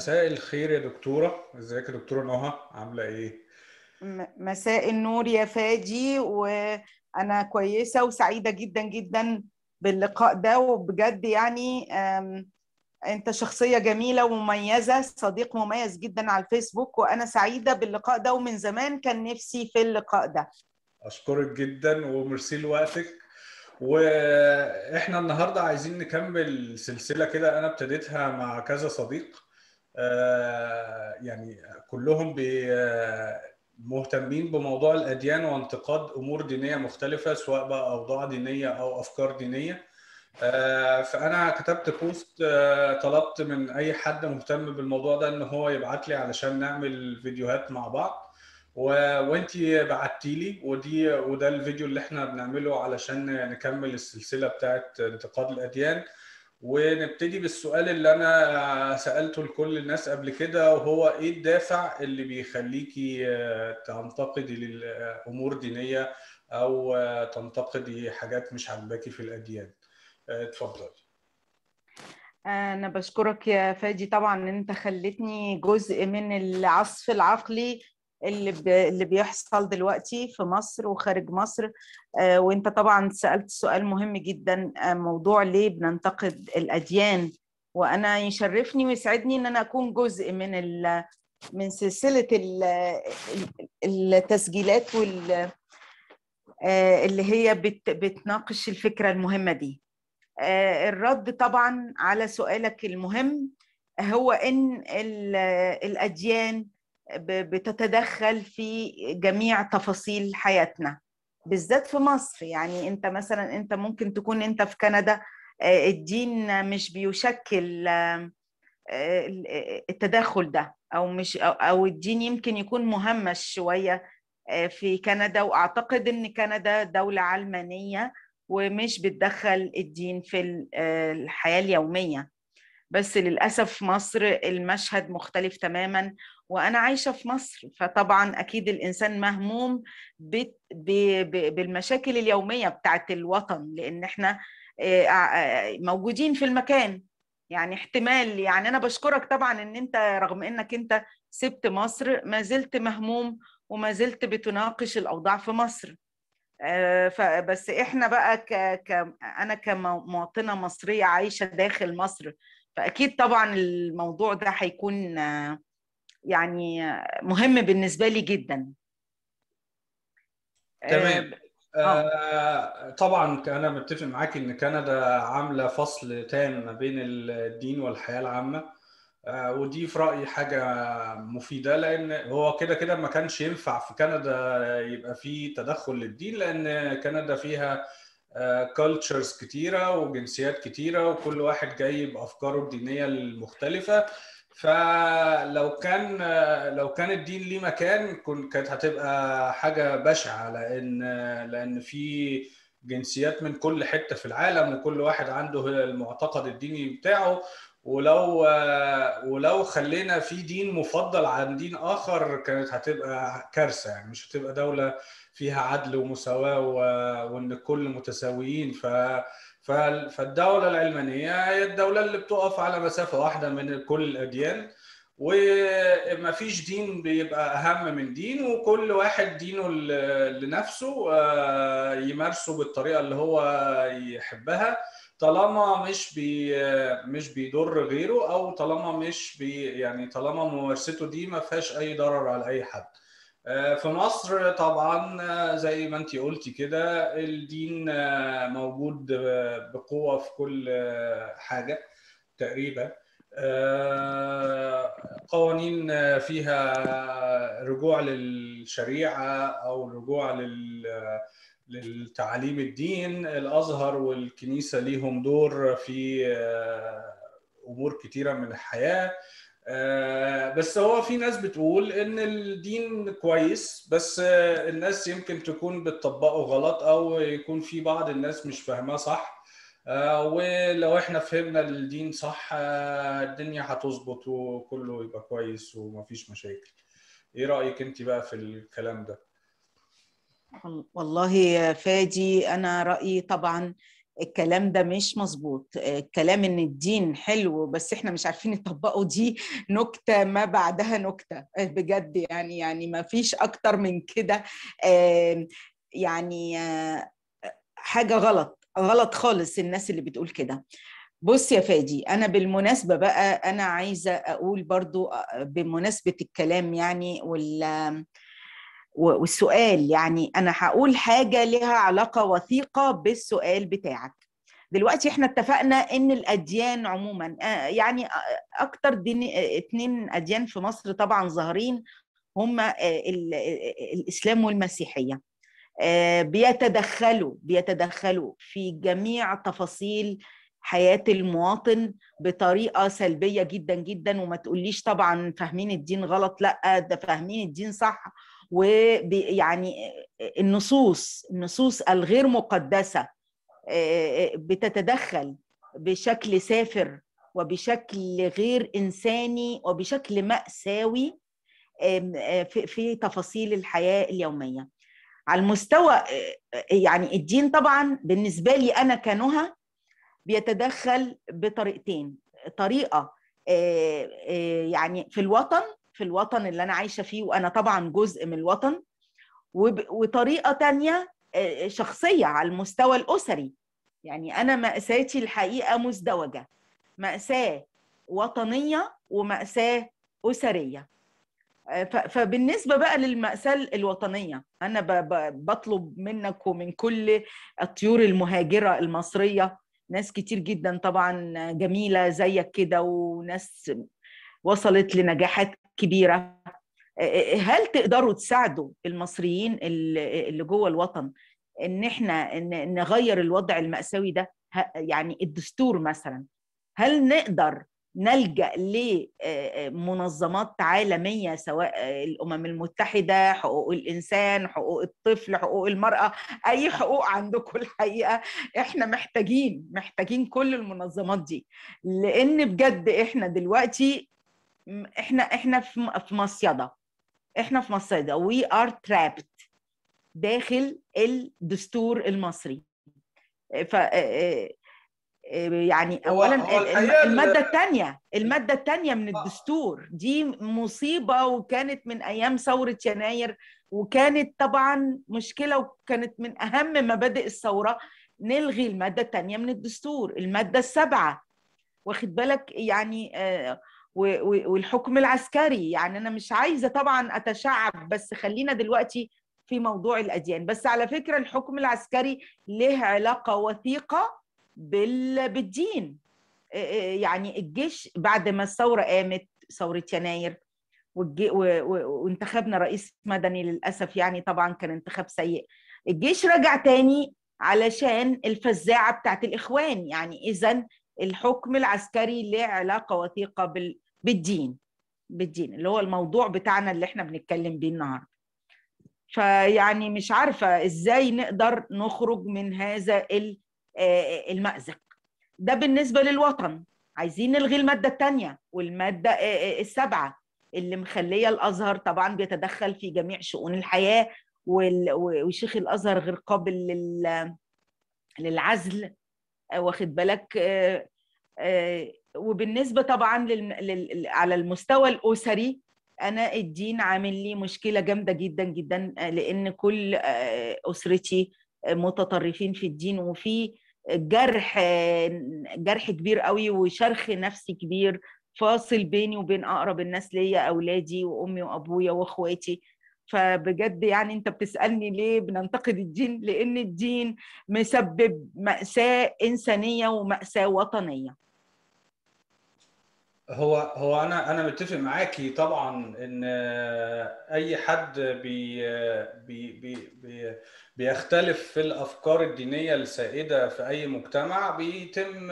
مساء الخير يا دكتورة ازيك يا دكتورة نهى عاملة ايه؟ م- مساء النور يا فادي وأنا كويسة وسعيدة جدا جدا باللقاء ده وبجد يعني أم، أنت شخصية جميلة ومميزة صديق مميز جدا على الفيسبوك وأنا سعيدة باللقاء ده ومن زمان كان نفسي في اللقاء ده اشكرك جدا وميرسي لوقتك واحنا النهارده عايزين نكمل سلسلة كده انا ابتديتها مع كذا صديق آه، يعني كلهم بي- آه، مهتمين بموضوع الأديان وانتقاد أمور دينية مختلفة سواء بقى أوضاع دينية أو أفكار دينية آه، فأنا كتبت بوست آه، طلبت من أي حد مهتم بالموضوع ده إن هو يبعت لي علشان نعمل فيديوهات مع بعض و... وانتي بعتي لي ودي وده الفيديو اللي احنا بنعمله علشان نكمل السلسلة بتاعت انتقاد الأديان ونبتدي بالسؤال اللي انا سألته لكل الناس قبل كده وهو ايه الدافع اللي بيخليكي آه، تنتقدي للامور دينية او آه، تنتقدي حاجات مش عاجباكي في الاديان آه، اتفضلي أنا بشكرك يا فادي طبعا إن أنت خلتني جزء من العصف العقلي اللي ب... اللي بيحصل دلوقتي في مصر وخارج مصر آه، وأنت طبعا سألت سؤال مهم جدا آه، موضوع ليه بننتقد الأديان وأنا يشرفني ويسعدني إن أنا أكون جزء من ال... من سلسلة ال... ال- التسجيلات وال... آه، اللي هي بت... بتناقش الفكرة المهمة دي آه، الرد طبعا على سؤالك المهم هو ان ال- الاديان ب- بتتدخل في جميع تفاصيل حياتنا بالذات في مصر يعني انت مثلا انت ممكن تكون انت في كندا آه، الدين مش بيشكل آه، آه، التدخل ده او مش او أو الدين يمكن يكون مهمش شويه آه، في كندا واعتقد ان كندا دوله علمانيه ومش بتدخل الدين في ال- آه، الحياه اليوميه بس للاسف في مصر المشهد مختلف تماما وانا عايشه في مصر فطبعا اكيد الانسان مهموم بت- ب- ب- بالمشاكل اليوميه بتاعت الوطن لان احنا آه، آه، موجودين في المكان يعني احتمال يعني انا بشكرك طبعا ان انت رغم انك انت سبت مصر ما زلت مهموم وما زلت بتناقش الاوضاع في مصر آه، فبس احنا بقى ك... ك... انا كمواطنه مصريه عايشه داخل مصر فاكيد طبعا الموضوع ده هيكون آه، يعني آه، مهم بالنسبه لي جدا آه، تمام اه آه، طبعا انا متفق معاك ان كندا عاملة فصل تام ما بين الدين والحياة العامة آه، ودي في رأيي حاجة مفيدة لأن هو كده كده ما كانش ينفع في كندا يبقى فيه تدخل للدين لأن كندا فيها كالتشرز كتيرة وجنسيات كتيرة وكل واحد جاي بأفكاره الدينية المختلفة فلو كان آه، لو كان الدين ليه مكان كن- كانت هتبقى حاجة بشعة لأن لأن في جنسيات من كل حتة في العالم وكل واحد عنده المعتقد الديني بتاعه ولو ولو خلينا في دين مفضل عن دين آخر كانت هتبقى كارثة يعني مش هتبقى دولة فيها عدل ومساواة و- وإن الكل متساويين ف ف- فالدولة العلمانية هي الدولة اللي بتقف على مسافة واحدة من كل الأديان وما فيش دين بيبقى أهم من دين وكل واحد دينه ل- لنفسه آه، يمارسه بالطريقة اللي هو يحبها طالما مش بي مش بيضر غيره او طالما مش بي يعني طالما ممارسته دي ما فيهاش اي ضرر على اي حد آه، في مصر طبعا آه، زي ما انتي قلتي كده الدين آه، موجود آه، بقوة في كل آه، حاجة تقريبا آه، قوانين آه، فيها رجوع للشريعة أو رجوع لل للتعاليم الدين الأزهر والكنيسة ليهم دور في آه، أمور كتيرة من الحياة آه، بس هو في ناس بتقول إن الدين كويس بس آه، الناس يمكن تكون بتطبقه غلط أو يكون في بعض الناس مش فاهماه صح آه، ولو احنا فهمنا الدين صح آه، الدنيا هتظبط وكله يبقى كويس ومفيش مشاكل ايه رأيك انت بقى في الكلام ده والله يا فادي أنا رأيي طبعا الكلام ده مش مظبوط الكلام ان الدين حلو بس احنا مش عارفين نطبقه دي نكته ما بعدها نكته بجد يعني يعني ما فيش اكتر من كده يعني حاجه غلط غلط خالص الناس اللي بتقول كده بص يا فادي انا بالمناسبه بقى انا عايزه اقول برضو بمناسبه الكلام يعني وال والسؤال يعني انا هقول حاجه لها علاقه وثيقه بالسؤال بتاعك دلوقتي احنا اتفقنا ان الاديان عموما يعني اكتر دين اتنين اديان في مصر طبعا ظاهرين هما الاسلام والمسيحيه بيتدخلوا بيتدخلوا في جميع تفاصيل حياة المواطن بطريقة سلبية جدا جدا وما تقوليش طبعا فاهمين الدين غلط لا ده فاهمين الدين صح ويعني النصوص النصوص الغير مقدسة بتتدخل بشكل سافر وبشكل غير إنساني وبشكل مأساوي في تفاصيل الحياة اليومية على المستوى يعني الدين طبعا بالنسبة لي أنا كنهى بيتدخل بطريقتين طريقة يعني في الوطن في الوطن اللي أنا عايشة فيه وأنا طبعا جزء من الوطن وطريقة تانية شخصية على المستوى الأسري يعني أنا مأساتي الحقيقة مزدوجة مأساة وطنية ومأساة أسرية فبالنسبة بقى للمأساة الوطنية أنا بطلب منك ومن كل الطيور المهاجرة المصرية ناس كتير جدا طبعا جميلة زيك كده وناس وصلت لنجاحات كبيرة هل تقدروا تساعدوا المصريين اللي جوه الوطن ان احنا نغير الوضع المأساوي ده يعني الدستور مثلا هل نقدر نلجا لمنظمات عالميه سواء الامم المتحده حقوق الانسان حقوق الطفل حقوق المراه اي حقوق عندكم الحقيقه احنا محتاجين محتاجين كل المنظمات دي لان بجد احنا دلوقتي احنا احنا في مصيده احنا في مصيده وي ار ترابت داخل الدستور المصري ف يعني اولا الماده الثانيه الماده الثانيه من الدستور دي مصيبه وكانت من ايام ثوره يناير وكانت طبعا مشكله وكانت من اهم مبادئ الثوره نلغي الماده الثانيه من الدستور الماده السابعه واخد بالك يعني والحكم العسكري يعني انا مش عايزه طبعا اتشعب بس خلينا دلوقتي في موضوع الاديان بس على فكره الحكم العسكري له علاقه وثيقه بالدين يعني الجيش بعد ما الثورة قامت ثورة يناير وانتخبنا رئيس مدني للأسف يعني طبعا كان انتخاب سيء الجيش رجع تاني علشان الفزاعة بتاعت الإخوان يعني إذا الحكم العسكري له علاقة وثيقة بالدين بالدين اللي هو الموضوع بتاعنا اللي احنا بنتكلم بيه النهارده فيعني مش عارفة ازاي نقدر نخرج من هذا المأزق ده بالنسبة للوطن عايزين نلغي المادة الثانية والمادة السابعة اللي مخلية الأزهر طبعا بيتدخل في جميع شؤون الحياة وشيخ الأزهر غير قابل للعزل واخد بالك وبالنسبة طبعا على المستوى الأسري أنا الدين عامل لي مشكلة جامدة جدا جدا لأن كل أسرتي متطرفين في الدين وفي جرح جرح كبير قوي وشرخ نفسي كبير فاصل بيني وبين اقرب الناس ليا اولادي وامي وابويا واخواتي فبجد يعني انت بتسالني ليه بننتقد الدين لان الدين مسبب ماساه انسانيه وماساه وطنيه هو هو انا انا متفق معاكي طبعا ان اي حد بي بي بي بي بيختلف في الافكار الدينيه السائده في اي مجتمع بيتم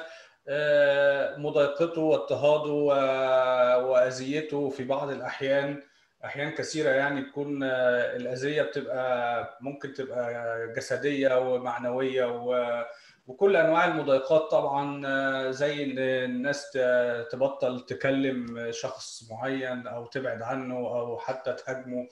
مضايقته واضطهاده واذيته في بعض الاحيان احيان كثيره يعني تكون الاذيه بتبقى ممكن تبقى جسديه ومعنويه وكل انواع المضايقات طبعا زي ان الناس تبطل تكلم شخص معين او تبعد عنه او حتى تهاجمه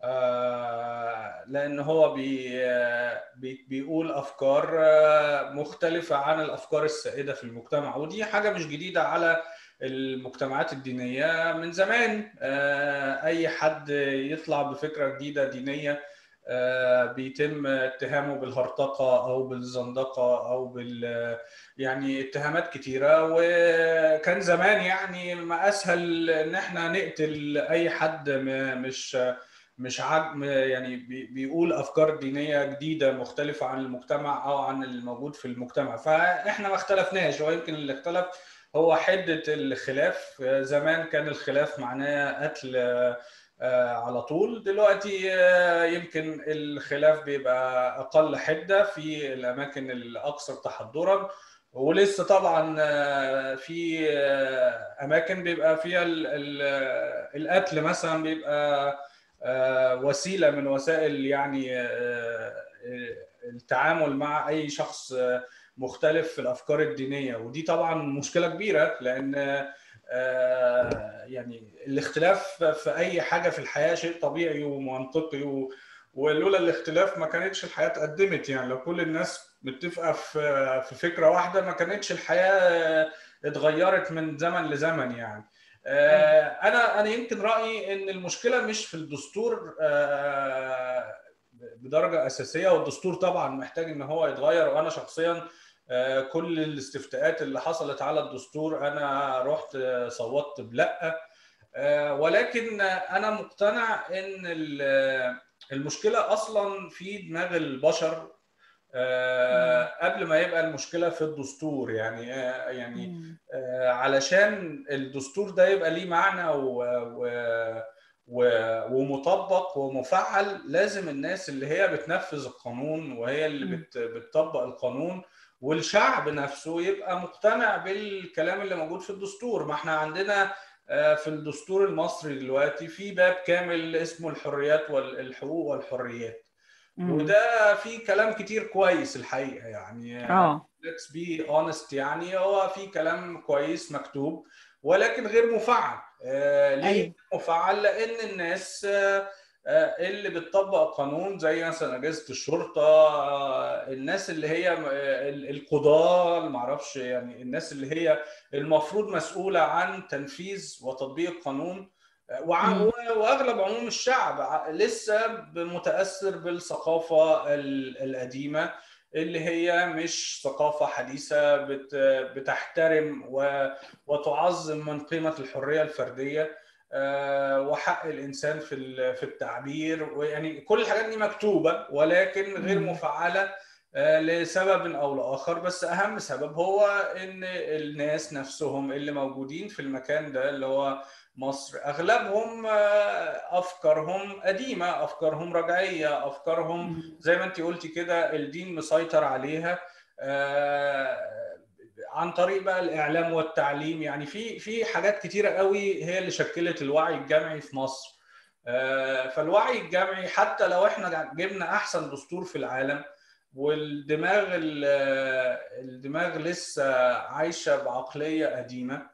لان هو بي بيقول افكار مختلفه عن الافكار السائده في المجتمع ودي حاجه مش جديده على المجتمعات الدينيه من زمان اي حد يطلع بفكره جديده دينيه بيتم اتهامه بالهرطقه او بالزندقه او بال يعني اتهامات كتيره وكان زمان يعني ما اسهل ان احنا نقتل اي حد مش مش عاج يعني بيقول افكار دينيه جديده مختلفه عن المجتمع او عن الموجود في المجتمع فاحنا ما اختلفناش ويمكن اللي اختلف هو حده الخلاف زمان كان الخلاف معناه قتل على طول دلوقتي يمكن الخلاف بيبقى اقل حده في الاماكن الاكثر تحضرا ولسه طبعا في اماكن بيبقى فيها القتل مثلا بيبقى وسيله من وسائل يعني التعامل مع اي شخص مختلف في الافكار الدينيه ودي طبعا مشكله كبيره لان يعني الاختلاف في اي حاجه في الحياه شيء طبيعي ومنطقي ولولا الاختلاف ما كانتش الحياه اتقدمت يعني لو كل الناس متفقه في في فكره واحده ما كانتش الحياه اتغيرت من زمن لزمن يعني انا انا يمكن رايي ان المشكله مش في الدستور بدرجه اساسيه والدستور طبعا محتاج ان هو يتغير وانا شخصيا كل الاستفتاءات اللي حصلت على الدستور انا رحت صوتت بلا ولكن انا مقتنع ان المشكله اصلا في دماغ البشر قبل ما يبقى المشكله في الدستور يعني يعني علشان الدستور ده يبقى ليه معنى و, و ومطبق ومفعل لازم الناس اللي هي بتنفذ القانون وهي اللي بت بتطبق القانون والشعب نفسه يبقى مقتنع بالكلام اللي موجود في الدستور ما احنا عندنا في الدستور المصري دلوقتي في باب كامل اسمه الحريات والحقوق والحريات وده في كلام كتير كويس الحقيقه يعني اه let's be honest يعني هو في كلام كويس مكتوب ولكن غير مفعل آه ليه أيوه. مفعل لان الناس آه اللي بتطبق القانون زي مثلا اجهزه الشرطه آه الناس اللي هي القضاه ما اعرفش يعني الناس اللي هي المفروض مسؤوله عن تنفيذ وتطبيق القانون واغلب عموم الشعب لسه متاثر بالثقافه القديمه اللي هي مش ثقافه حديثه بتحترم وتعظم من قيمه الحريه الفرديه وحق الانسان في في التعبير ويعني كل الحاجات دي مكتوبه ولكن غير مفعله لسبب او لاخر بس اهم سبب هو ان الناس نفسهم اللي موجودين في المكان ده اللي هو مصر اغلبهم افكارهم قديمه افكارهم رجعيه افكارهم زي ما انت قلتي كده الدين مسيطر عليها عن طريق بقى الاعلام والتعليم يعني في في حاجات كتيره قوي هي اللي شكلت الوعي الجمعي في مصر فالوعي الجمعي حتى لو احنا جبنا احسن دستور في العالم والدماغ الدماغ لسه عايشه بعقليه قديمه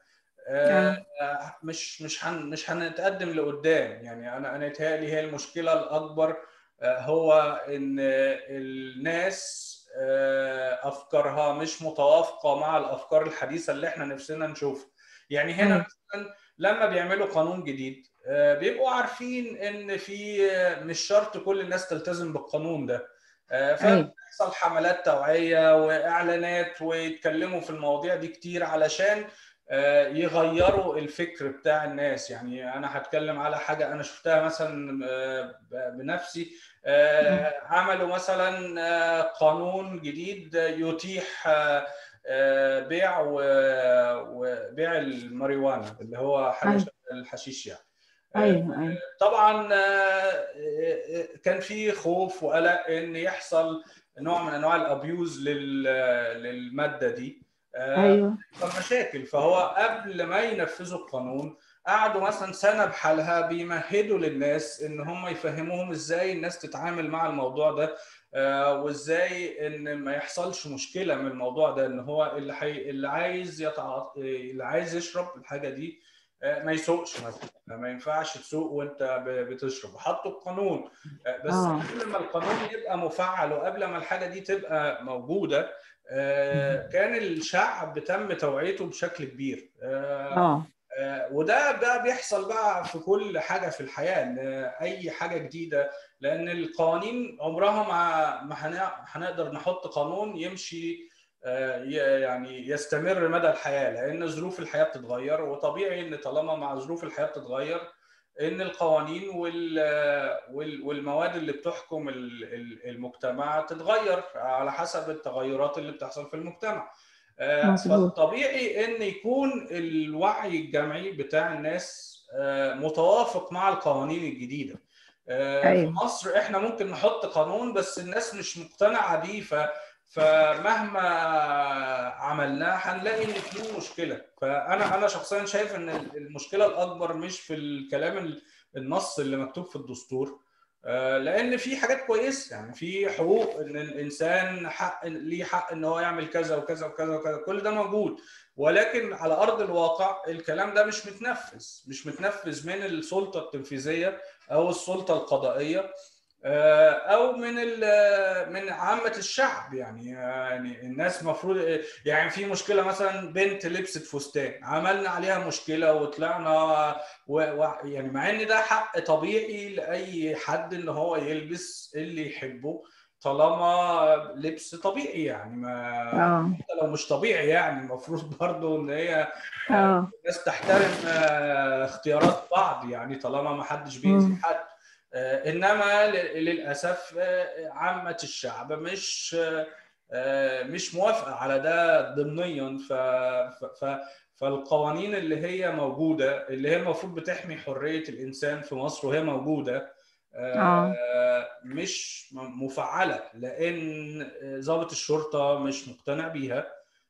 مش مش هن مش هنتقدم لقدام يعني انا انا يتهيألي هي المشكله الاكبر هو ان الناس افكارها مش متوافقه مع الافكار الحديثه اللي احنا نفسنا نشوفها يعني هنا مثلا لما بيعملوا قانون جديد بيبقوا عارفين ان في مش شرط كل الناس تلتزم بالقانون ده فبيحصل حملات توعيه واعلانات ويتكلموا في المواضيع دي كتير علشان يغيروا الفكر بتاع الناس يعني انا هتكلم على حاجه انا شفتها مثلا بنفسي عملوا مثلا قانون جديد يتيح بيع وبيع الماريجوانا اللي هو حاجه الحشيش يعني ايوه ايوه طبعا كان في خوف وقلق ان يحصل نوع من انواع الابيوز للماده دي ايوه مشاكل فهو قبل ما ينفذوا القانون قعدوا مثلا سنه بحالها بيمهدوا للناس ان هم يفهموهم ازاي الناس تتعامل مع الموضوع ده وازاي ان ما يحصلش مشكله من الموضوع ده ان هو اللي حي... اللي عايز يتع... اللي عايز يشرب الحاجه دي ما يسوقش مثلا ما ينفعش تسوق وانت بتشرب حطوا القانون بس آه. قبل ما القانون يبقى مفعل وقبل ما الحاجه دي تبقى موجوده كان الشعب تم توعيته بشكل كبير اه وده بقى بيحصل بقى في كل حاجه في الحياه ان اي حاجه جديده لان القوانين عمرها ما ما هنقدر نحط قانون يمشي يعني يستمر مدى الحياه لان ظروف الحياه بتتغير وطبيعي ان طالما مع ظروف الحياه بتتغير ان القوانين والمواد اللي بتحكم المجتمع تتغير على حسب التغيرات اللي بتحصل في المجتمع فالطبيعي ان يكون الوعي الجمعي بتاع الناس متوافق مع القوانين الجديده في مصر احنا ممكن نحط قانون بس الناس مش مقتنعه بيه ف فمهما عملناه هنلاقي ان في مشكله فانا انا شخصيا شايف ان المشكله الاكبر مش في الكلام النص اللي مكتوب في الدستور لان في حاجات كويسه يعني في حقوق ان الانسان حق ليه حق ان هو يعمل كذا وكذا وكذا وكذا كل ده موجود ولكن على ارض الواقع الكلام ده مش متنفذ مش متنفذ من السلطه التنفيذيه او السلطه القضائيه او من من عامه الشعب يعني يعني الناس المفروض يعني في مشكله مثلا بنت لبست فستان عملنا عليها مشكله وطلعنا و يعني مع ان ده حق طبيعي لاي حد ان هو يلبس اللي يحبه طالما لبس طبيعي يعني ما حتى لو مش طبيعي يعني المفروض برضو ان هي الناس تحترم اختيارات بعض يعني طالما ما حدش بيأذي حد انما للاسف عامه الشعب مش مش موافقه على ده ضمنيا ف فالقوانين اللي هي موجوده اللي هي المفروض بتحمي حريه الانسان في مصر وهي موجوده آه. مش مفعله لان ضابط الشرطه مش مقتنع بيها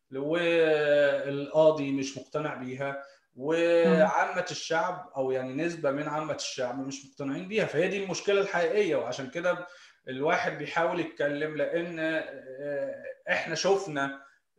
والقاضي مش مقتنع بيها وعامة الشعب أو يعني نسبة من عامة الشعب مش مقتنعين بيها فهي دي المشكلة الحقيقية وعشان كده الواحد بيحاول يتكلم لأن إحنا شفنا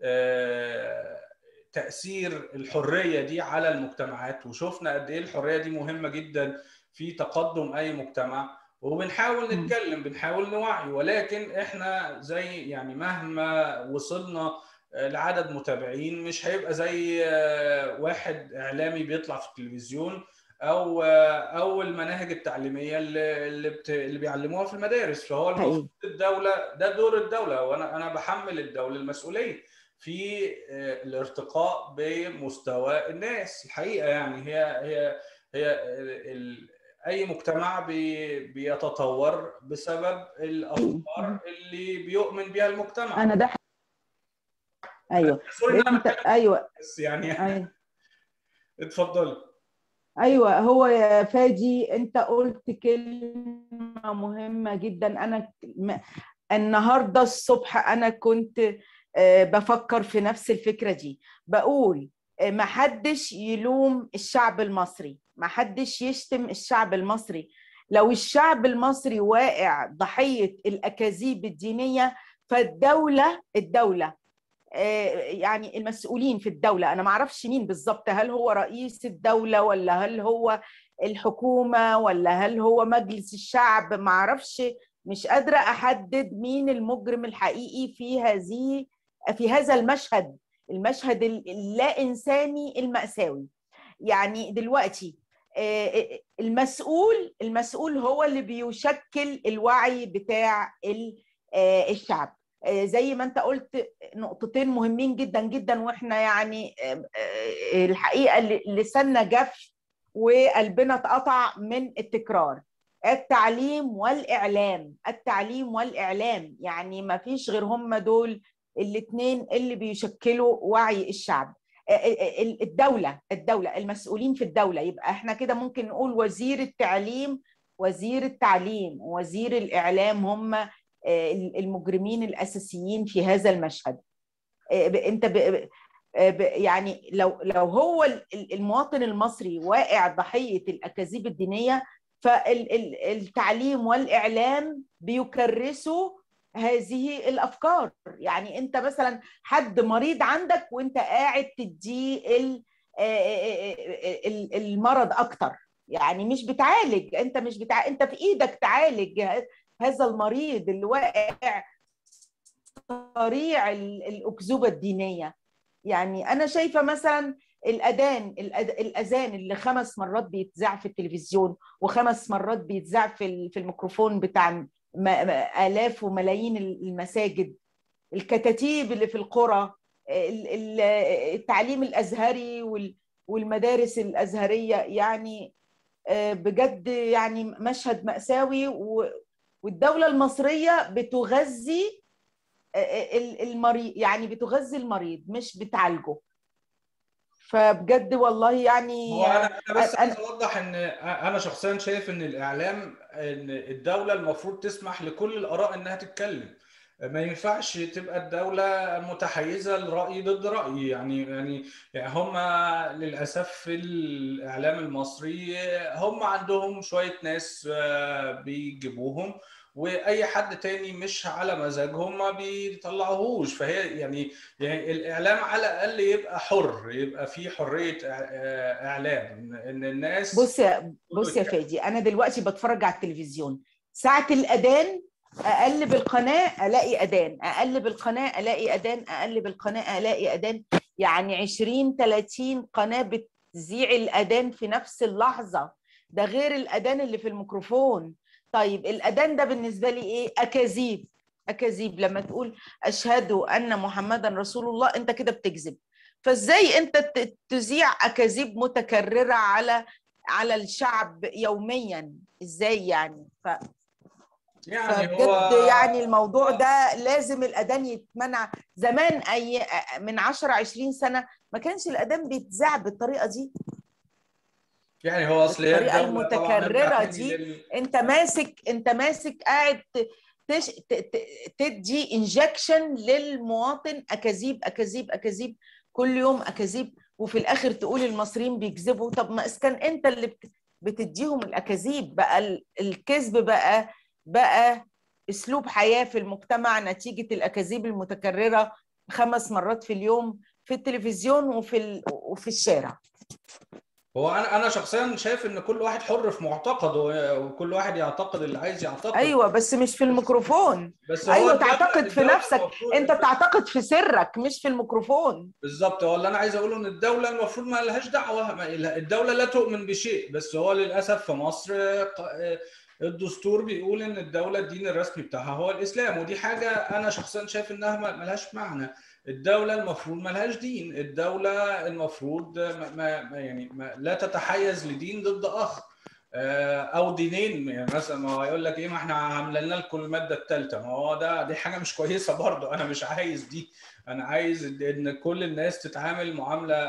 تأثير الحرية دي على المجتمعات وشفنا قد إيه الحرية دي مهمة جدا في تقدم أي مجتمع وبنحاول نتكلم بنحاول نوعي ولكن إحنا زي يعني مهما وصلنا لعدد متابعين مش هيبقى زي واحد اعلامي بيطلع في التلفزيون او او المناهج التعليميه اللي اللي, بت... اللي بيعلموها في المدارس فهو المفروض الدوله ده دور الدوله وانا انا بحمل الدوله المسؤوليه في الارتقاء بمستوى الناس الحقيقه يعني هي هي هي ال... اي مجتمع بي... بيتطور بسبب الافكار اللي بيؤمن بها المجتمع انا ده ايوه انت ايوه بس يعني أيوة. اتفضلي ايوه هو يا فادي انت قلت كلمه مهمه جدا انا النهارده الصبح انا كنت بفكر في نفس الفكره دي بقول ما حدش يلوم الشعب المصري ما حدش يشتم الشعب المصري لو الشعب المصري واقع ضحيه الاكاذيب الدينيه فالدوله الدوله يعني المسؤولين في الدولة أنا ما أعرفش مين بالظبط هل هو رئيس الدولة ولا هل هو الحكومة ولا هل هو مجلس الشعب ما أعرفش مش قادرة أحدد مين المجرم الحقيقي في هذه في هذا المشهد المشهد اللا إنساني المأساوي يعني دلوقتي المسؤول المسؤول هو اللي بيشكل الوعي بتاع الشعب زي ما انت قلت نقطتين مهمين جدا جدا واحنا يعني الحقيقه لساننا جف وقلبنا اتقطع من التكرار التعليم والاعلام التعليم والاعلام يعني ما فيش غير هم دول الاثنين اللي بيشكلوا وعي الشعب الدوله الدوله المسؤولين في الدوله يبقى احنا كده ممكن نقول وزير التعليم وزير التعليم وزير الاعلام هم المجرمين الاساسيين في هذا المشهد انت يعني لو لو هو المواطن المصري واقع ضحيه الاكاذيب الدينيه فالتعليم والاعلام بيكرسوا هذه الافكار يعني انت مثلا حد مريض عندك وانت قاعد تديه المرض اكتر يعني مش بتعالج انت مش بتع... انت في ايدك تعالج هذا المريض اللي واقع صريع الاكذوبه الدينيه يعني انا شايفه مثلا الاذان الاذان اللي خمس مرات بيتذاع في التلفزيون وخمس مرات بيتذاع في في الميكروفون بتاع الاف وملايين المساجد الكتاتيب اللي في القرى التعليم الازهري والمدارس الازهريه يعني بجد يعني مشهد ماساوي والدوله المصريه بتغذي المريض يعني بتغذي المريض مش بتعالجه فبجد والله يعني هو انا انا بس عايز اوضح ان انا شخصيا شايف ان الاعلام ان الدوله المفروض تسمح لكل الاراء انها تتكلم ما ينفعش تبقى الدولة متحيزة لرأي ضد رأي يعني يعني هم للأسف في الإعلام المصري هم عندهم شوية ناس بيجيبوهم واي حد تاني مش على مزاجهم ما بيطلعوهوش فهي يعني يعني الاعلام على الاقل يبقى حر يبقى في حريه اعلام ان الناس بص يا بص يا فادي انا دلوقتي بتفرج على التلفزيون ساعه الاذان اقلب القناه الاقي اذان اقلب القناه الاقي اذان اقلب القناه الاقي اذان يعني 20 30 قناه بتذيع الاذان في نفس اللحظه ده غير الاذان اللي في الميكروفون طيب الاذان ده بالنسبه لي ايه اكاذيب اكاذيب لما تقول اشهد ان محمدا رسول الله انت كده بتكذب فازاي انت تذيع اكاذيب متكرره على على الشعب يوميا ازاي يعني ف يعني فبجد هو... يعني الموضوع ده لازم الاذان يتمنع زمان اي من 10 20 سنه ما كانش الاذان بيتذاع بالطريقه دي يعني هو اصل الطريقه المتكرره دي لل... انت ماسك انت ماسك قاعد تش... تدي انجكشن للمواطن اكاذيب اكاذيب اكاذيب كل يوم اكاذيب وفي الاخر تقول المصريين بيكذبوا طب ما كان انت اللي بت... بتديهم الاكاذيب بقى الكذب بقى بقى اسلوب حياه في المجتمع نتيجه الاكاذيب المتكرره خمس مرات في اليوم في التلفزيون وفي ال... وفي الشارع هو انا انا شخصيا شايف ان كل واحد حر في معتقده وكل واحد يعتقد اللي عايز يعتقد ايوه بس مش في الميكروفون بس هو ايوه تعتقد في نفسك انت تعتقد في سرك مش في الميكروفون بالظبط هو اللي انا عايز اقوله ان الدوله المفروض ما لهاش دعوه الدوله لا تؤمن بشيء بس هو للاسف في مصر الدستور بيقول ان الدوله الدين الرسمي بتاعها هو الاسلام ودي حاجه انا شخصيا شايف انها ملهاش معنى الدولة المفروض ملهاش دين، الدولة المفروض ما, ما يعني ما لا تتحيز لدين ضد آخر أو دينين يعني مثلا ما هو يقول لك إيه ما إحنا عاملين لكم المادة الثالثة ما هو ده دي حاجة مش كويسة برضه أنا مش عايز دي أنا عايز إن كل الناس تتعامل معاملة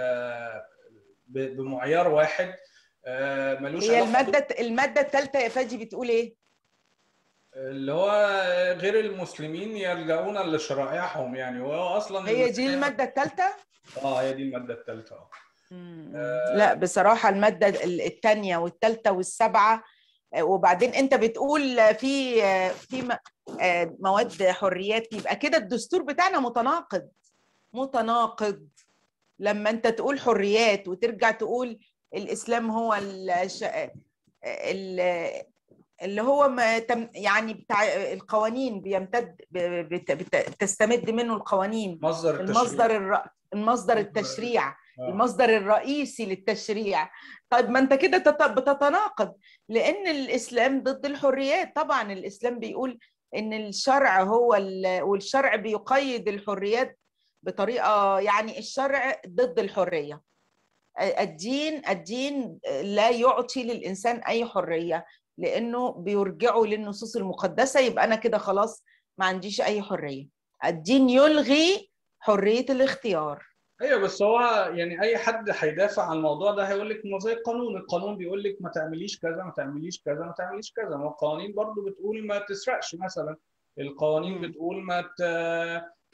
بمعيار واحد ملوش هي المادة المادة الثالثة يا فادي بتقول إيه؟ اللي هو غير المسلمين يلجؤون لشرائعهم يعني وهو اصلا هي دي الماده الثالثه؟ اه هي دي الماده الثالثه آه. لا بصراحه الماده الثانيه والثالثه والسابعه وبعدين انت بتقول في في مواد حريات يبقى كده الدستور بتاعنا متناقض متناقض لما انت تقول حريات وترجع تقول الاسلام هو الش... ال... اللي هو ما تم يعني بتاع القوانين بيمتد بتستمد منه القوانين مصدر المصدر الر... المصدر التشريع المصدر الرئيسي للتشريع طيب ما انت كده بتتناقض لان الاسلام ضد الحريات طبعا الاسلام بيقول ان الشرع هو ال... والشرع بيقيد الحريات بطريقه يعني الشرع ضد الحريه الدين الدين لا يعطي للانسان اي حريه لانه بيرجعوا للنصوص المقدسه يبقى انا كده خلاص ما عنديش اي حريه الدين يلغي حريه الاختيار ايوه بس هو يعني اي حد هيدافع عن الموضوع ده هيقول لك ما زي القانون القانون بيقول لك ما تعمليش كذا ما تعمليش كذا ما تعمليش كذا ما القوانين برضو بتقول ما تسرقش مثلا القوانين بتقول ما ت...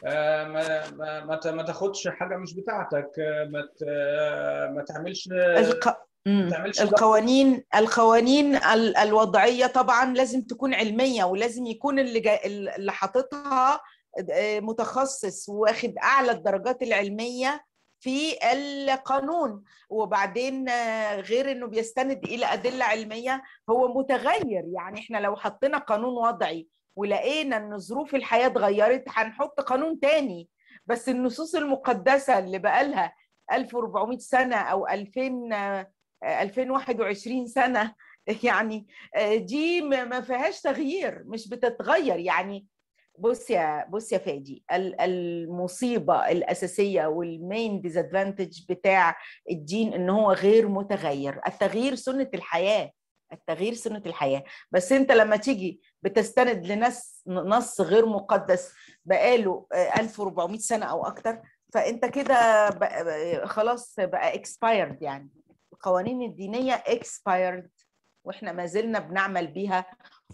آه، ما ما ما ت- ما تاخدش حاجه مش بتاعتك آه، ما ت- آه، ما تعملش الق... مم. تعملش القوانين القوانين ال- الوضعية طبعا لازم تكون علمية ولازم يكون اللي جا... اللي حاططها آه، متخصص واخد أعلى الدرجات العلمية في القانون وبعدين آه، غير انه بيستند الى ادله علميه هو متغير يعني احنا لو حطينا قانون وضعي ولقينا ان ظروف الحياه اتغيرت هنحط قانون تاني بس النصوص المقدسه اللي بقالها 1400 سنه او 2000 آه، 2021 سنه يعني آه، دي ما ما فيهاش تغيير مش بتتغير يعني بص يا بص يا فادي ال- المصيبه الاساسيه والمين ديزادفانتج بتاع الدين ان هو غير متغير التغيير سنه الحياه التغيير سنه الحياه بس انت لما تيجي بتستند لنص نص غير مقدس بقاله آه، 1400 سنه او اكتر فانت كده بقى- خلاص بقى expired يعني القوانين الدينيه expired واحنا ما زلنا بنعمل بيها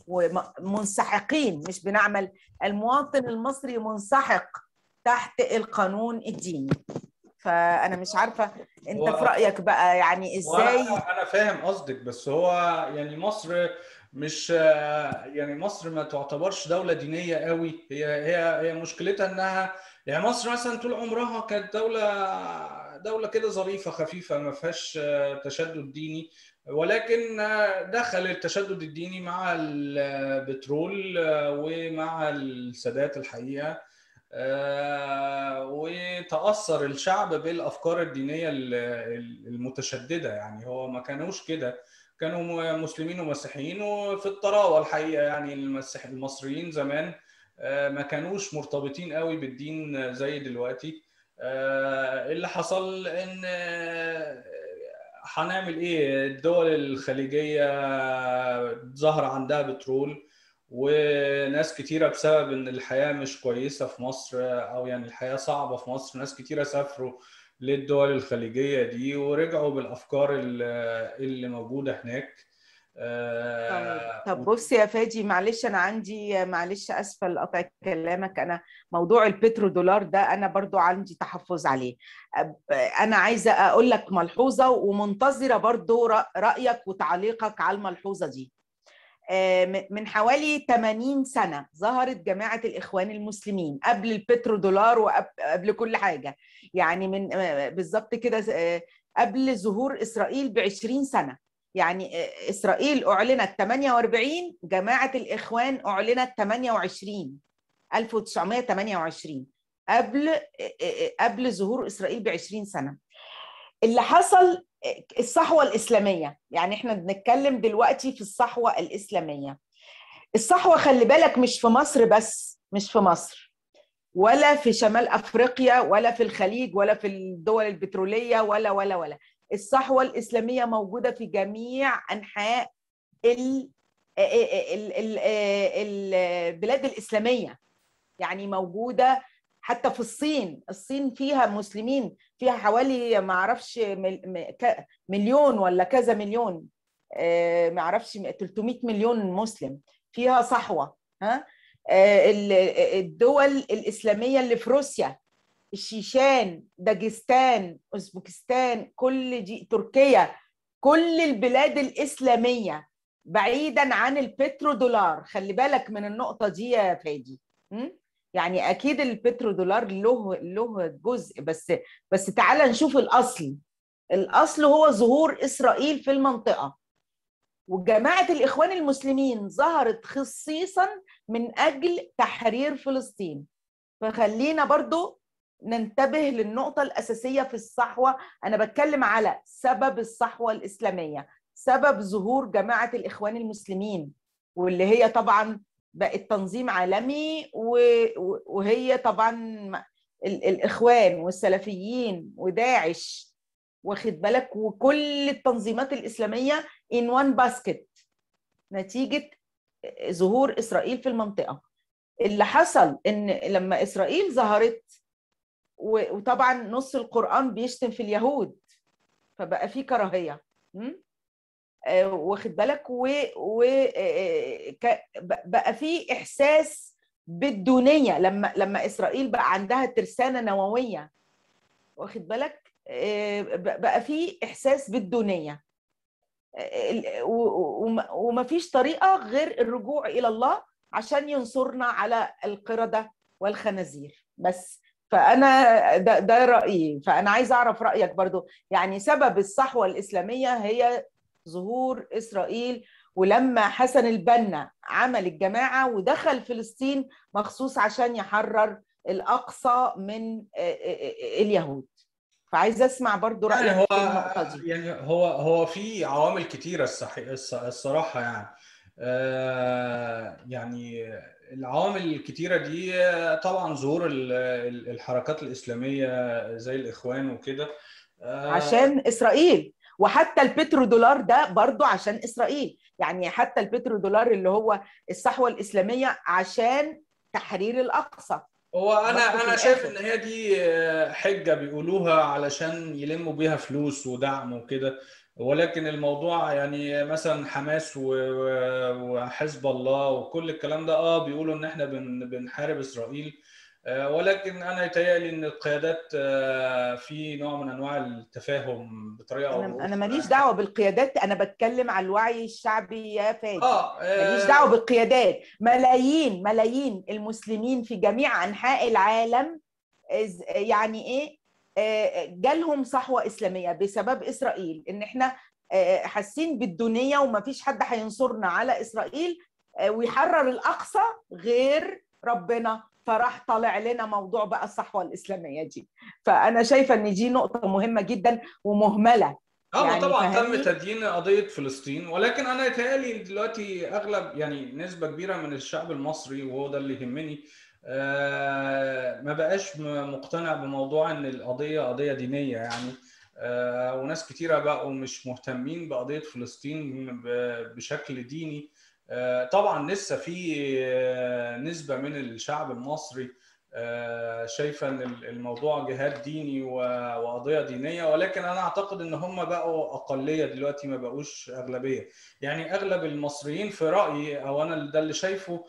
ومنسحقين مش بنعمل المواطن المصري منسحق تحت القانون الديني فانا مش عارفه انت هو- في رايك بقى يعني ازاي وانا انا فاهم قصدك بس هو يعني مصر مش يعني مصر ما تعتبرش دولة دينية قوي هي هي هي مشكلتها انها يعني مصر مثلا طول عمرها كانت دولة دولة كده ظريفة خفيفة ما فيهاش تشدد ديني ولكن دخل التشدد الديني مع البترول ومع السادات الحقيقة آه، وتأثر الشعب بالأفكار الدينية ال- ال- المتشددة يعني هو ما كانوش كده كانوا م- مسلمين ومسيحيين وفي الطراوة الحقيقة يعني المسيح المصريين زمان آه، ما كانوش مرتبطين قوي بالدين زي دلوقتي آه، اللي حصل ان آه، هنعمل ايه الدول الخليجية ظهر عندها بترول وناس كتيرة بسبب إن الحياة مش كويسة في مصر أو يعني الحياة صعبة في مصر ناس كتيرة سافروا للدول الخليجية دي ورجعوا بالأفكار ال- اللي موجودة هناك آه، طب بص يا فادي معلش انا عندي معلش اسفه لقطع كلامك انا موضوع البترو دولار ده انا برضو عندي تحفظ عليه أب- انا عايزه اقول لك ملحوظه ومنتظره برضو رأ- رايك وتعليقك على الملحوظه دي آه، م- من حوالي 80 سنه ظهرت جماعه الاخوان المسلمين قبل البترو دولار وقبل كل حاجه يعني من آه، بالظبط كده آه، قبل ظهور اسرائيل ب 20 سنه يعني اسرائيل اعلنت 48 جماعه الاخوان اعلنت 28 1928 قبل قبل ظهور اسرائيل ب 20 سنه اللي حصل الصحوه الاسلاميه يعني احنا بنتكلم دلوقتي في الصحوه الاسلاميه الصحوه خلي بالك مش في مصر بس مش في مصر ولا في شمال افريقيا ولا في الخليج ولا في الدول البتروليه ولا ولا ولا الصحوه الاسلاميه موجوده في جميع انحاء ال- ال- ال- ال- البلاد الاسلاميه يعني موجوده حتى في الصين الصين فيها مسلمين فيها حوالي ما اعرفش مل- م- ك- مليون ولا كذا مليون آه، ما اعرفش 300 مليون مسلم فيها صحوه ها آه، ال- الدول الاسلاميه اللي في روسيا الشيشان داجستان اوزبكستان كل دي تركيا كل البلاد الاسلاميه بعيدا عن البترو دولار خلي بالك من النقطه دي يا فادي م? يعني اكيد البترو دولار له له جزء بس بس تعال نشوف الاصل الاصل هو ظهور اسرائيل في المنطقه وجماعه الاخوان المسلمين ظهرت خصيصا من اجل تحرير فلسطين فخلينا برضو ننتبه للنقطة الأساسية في الصحوة أنا بتكلم على سبب الصحوة الإسلامية سبب ظهور جماعة الإخوان المسلمين واللي هي طبعا بقت تنظيم عالمي و- وهي طبعا ال- الإخوان والسلفيين وداعش واخد بالك وكل التنظيمات الإسلامية in one basket نتيجة ظهور إسرائيل في المنطقة اللي حصل إن لما إسرائيل ظهرت و- وطبعا نص القرآن بيشتم في اليهود فبقى في كراهية م? آه، واخد بالك و, و... آه، ك- ب- بقى في إحساس بالدونيه لما لما اسرائيل بقى عندها ترسانه نوويه واخد بالك بقى في احساس بالدونيه ومفيش طريقه غير الرجوع الى الله عشان ينصرنا على القرده والخنازير بس فانا ده, ده رايي فانا عايزه اعرف رايك برضو يعني سبب الصحوه الاسلاميه هي ظهور اسرائيل ولما حسن البنا عمل الجماعه ودخل فلسطين مخصوص عشان يحرر الاقصى من اليهود فعايزه اسمع برضو رايك يعني هو في النقطه دي يعني هو هو في عوامل كتيره الصحي الصراحه يعني آه يعني العوامل الكتيره دي طبعا ظهور الحركات الاسلاميه زي الاخوان وكده آه عشان اسرائيل وحتى البترو دولار ده برضو عشان اسرائيل يعني حتى البترو دولار اللي هو الصحوه الاسلاميه عشان تحرير الاقصى هو انا انا شايف ان هي دي حجه بيقولوها علشان يلموا بيها فلوس ودعم وكده ولكن الموضوع يعني مثلا حماس وحزب الله وكل الكلام ده اه بيقولوا ان احنا بنحارب اسرائيل ولكن انا يتهيألي ان القيادات في نوع من انواع التفاهم بطريقه انا انا ماليش دعوه بالقيادات انا بتكلم على الوعي الشعبي يا فادي اه ماليش دعوه بالقيادات ملايين ملايين المسلمين في جميع انحاء العالم يعني ايه جالهم صحوه اسلاميه بسبب اسرائيل ان احنا حاسين بالدنيا ومفيش حد هينصرنا على اسرائيل ويحرر الاقصى غير ربنا فراح طالع لنا موضوع بقى الصحوه الاسلاميه دي فانا شايفه ان دي نقطه مهمه جدا ومهمله اه يعني طبعا تم تدين قضيه فلسطين ولكن انا يتهيألي دلوقتي اغلب يعني نسبه كبيره من الشعب المصري وهو ده اللي يهمني آه ما بقاش مقتنع بموضوع ان القضيه قضيه دينيه يعني آه وناس كتيره بقوا مش مهتمين بقضيه فلسطين بشكل ديني طبعا لسه في نسبه من الشعب المصري شايفه ان الموضوع جهاد ديني وقضيه دينيه ولكن انا اعتقد ان هم بقوا اقليه دلوقتي ما بقوش اغلبيه يعني اغلب المصريين في رايي او انا ده اللي شايفه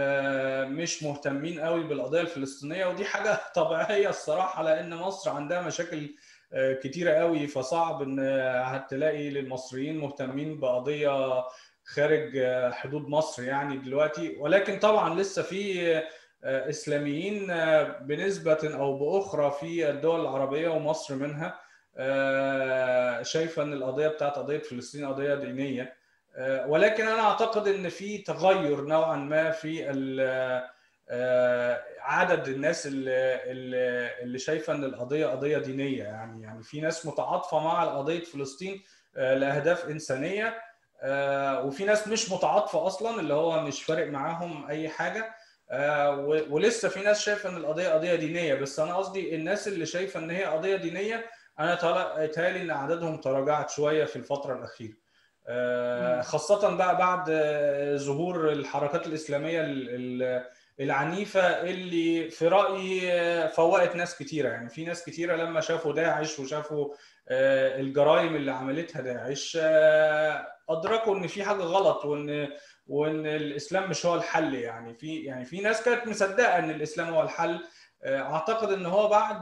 مش مهتمين قوي بالقضيه الفلسطينيه ودي حاجه طبيعيه الصراحه لان مصر عندها مشاكل كتيره قوي فصعب ان هتلاقي للمصريين مهتمين بقضيه خارج حدود مصر يعني دلوقتي ولكن طبعا لسه في اسلاميين بنسبه او باخرى في الدول العربيه ومصر منها شايفه ان القضيه بتاعت قضيه فلسطين قضيه دينيه ولكن انا اعتقد ان في تغير نوعا ما في عدد الناس اللي اللي شايفه ان القضيه قضيه دينيه يعني يعني في ناس متعاطفه مع قضيه فلسطين لاهداف انسانيه وفي ناس مش متعاطفه اصلا اللي هو مش فارق معاهم اي حاجه ولسه في ناس شايفه ان القضيه قضيه دينيه بس انا قصدي الناس اللي شايفه ان هي قضيه دينيه انا تهيألي ان عددهم تراجعت شويه في الفتره الاخيره خاصه بقى بعد ظهور الحركات الاسلاميه العنيفه اللي في رايي فوقت ناس كتيره يعني في ناس كتيره لما شافوا داعش وشافوا الجرائم اللي عملتها داعش ادركوا ان في حاجه غلط وان وان الاسلام مش هو الحل يعني في يعني في ناس كانت مصدقه ان الاسلام هو الحل اعتقد ان هو بعد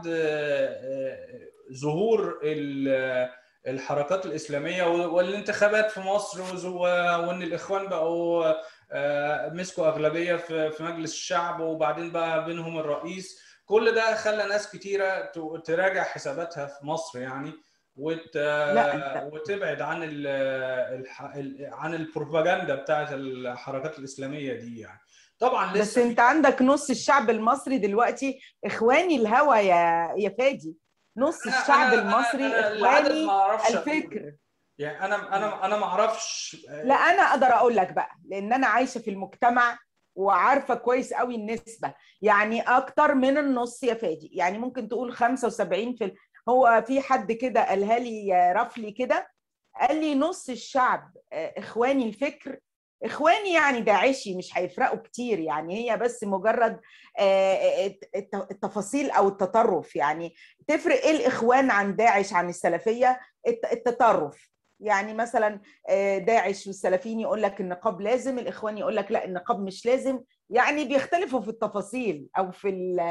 ظهور الحركات الاسلاميه والانتخابات في مصر وان الاخوان بقوا مسكوا اغلبيه في مجلس الشعب وبعدين بقى بينهم الرئيس كل ده خلى ناس كتيره تراجع حساباتها في مصر يعني وت... وتبعد عن ال... ال... عن البروباجندا بتاعت الحركات الاسلاميه دي يعني طبعا لسه بس انت عندك نص الشعب المصري دلوقتي اخواني الهوى يا يا فادي نص أنا الشعب أنا المصري أنا العدد اخواني ما أعرفش الفكر يعني انا انا انا ما اعرفش لا انا اقدر اقول لك بقى لان انا عايشه في المجتمع وعارفه كويس قوي النسبه يعني اكتر من النص يا فادي يعني ممكن تقول 75 في ال... هو في حد كده قالها لي رفلي كده قال لي نص الشعب اخواني الفكر اخواني يعني داعشي مش هيفرقوا كتير يعني هي بس مجرد التفاصيل او التطرف يعني تفرق ايه الاخوان عن داعش عن السلفيه التطرف يعني مثلا داعش والسلفيين يقول لك النقاب لازم الاخوان يقول لك لا النقاب مش لازم يعني بيختلفوا في التفاصيل او في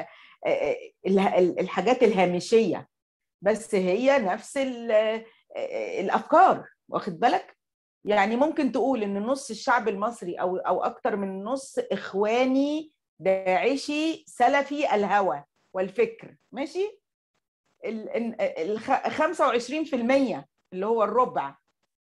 الحاجات الهامشيه بس هي نفس الافكار واخد بالك يعني ممكن تقول ان نص الشعب المصري او او اكتر من نص اخواني داعشي سلفي الهوى والفكر ماشي ال 25% اللي هو الربع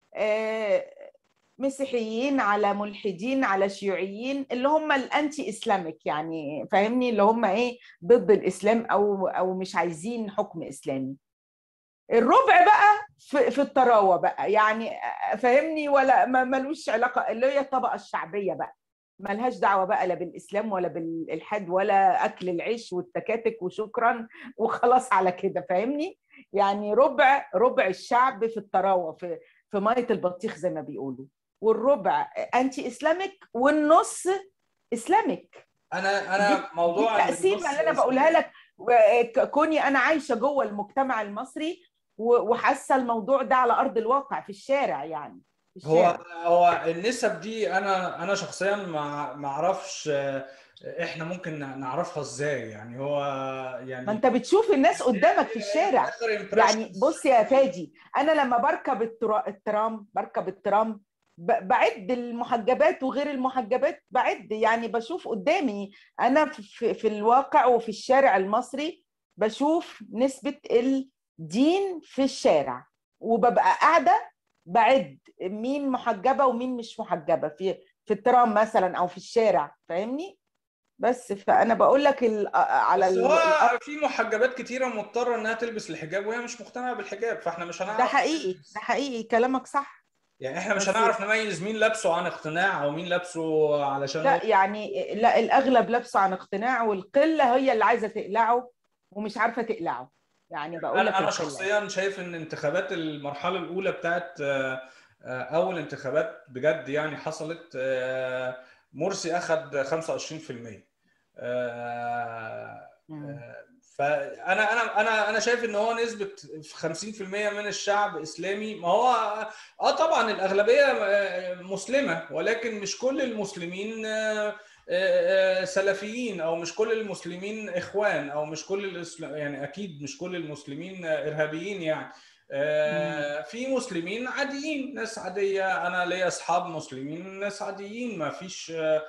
مسيحيين على ملحدين على شيوعيين اللي هم الانتي اسلامك يعني فاهمني اللي هم ايه ضد الاسلام او او مش عايزين حكم اسلامي الربع بقى في, في الطراوه بقى يعني فاهمني ولا ما ملوش علاقه اللي هي الطبقه الشعبيه بقى ملهاش دعوه بقى لا بالاسلام ولا بالالحاد ولا اكل العيش والتكاتك وشكرا وخلاص على كده فاهمني يعني ربع ربع الشعب في الطراوه في في ميه البطيخ زي ما بيقولوا والربع انتي اسلامك والنص اسلامك انا انا موضوع التقسيمه اللي انا بقولها لك كوني انا عايشه جوه المجتمع المصري وحاسه الموضوع ده على ارض الواقع في الشارع يعني في هو هو النسب دي انا انا شخصيا ما ما اعرفش احنا ممكن نعرفها ازاي يعني هو يعني ما انت بتشوف الناس قدامك في الشارع يعني بص يا فادي انا لما بركب الترام بركب الترام بعد المحجبات وغير المحجبات بعد يعني بشوف قدامي انا في, في الواقع وفي الشارع المصري بشوف نسبة الدين في الشارع وببقى قاعدة بعد مين محجبة ومين مش محجبة في في الترام مثلا او في الشارع فاهمني بس فانا بقول لك على بس هو في محجبات كتيره مضطره انها تلبس الحجاب وهي مش مقتنعه بالحجاب فاحنا مش هنعرف ده حقيقي ده حقيقي كلامك صح يعني احنا مش هنعرف نميز مين لابسه عن اقتناع او مين لابسه علشان لا يعني لا الاغلب لابسه عن اقتناع والقله هي اللي عايزه تقلعه ومش عارفه تقلعه يعني بقول لك انا شخصيا شايف ان انتخابات المرحله الاولى بتاعت اول انتخابات بجد يعني حصلت مرسي اخذ 25% فانا انا انا انا شايف ان هو نسبه 50% من الشعب اسلامي ما هو اه طبعا الاغلبيه مسلمه ولكن مش كل المسلمين سلفيين او مش كل المسلمين اخوان او مش كل الاسلام يعني اكيد مش كل المسلمين ارهابيين يعني في مسلمين عاديين ناس عاديه انا ليا اصحاب مسلمين ناس عاديين ما فيش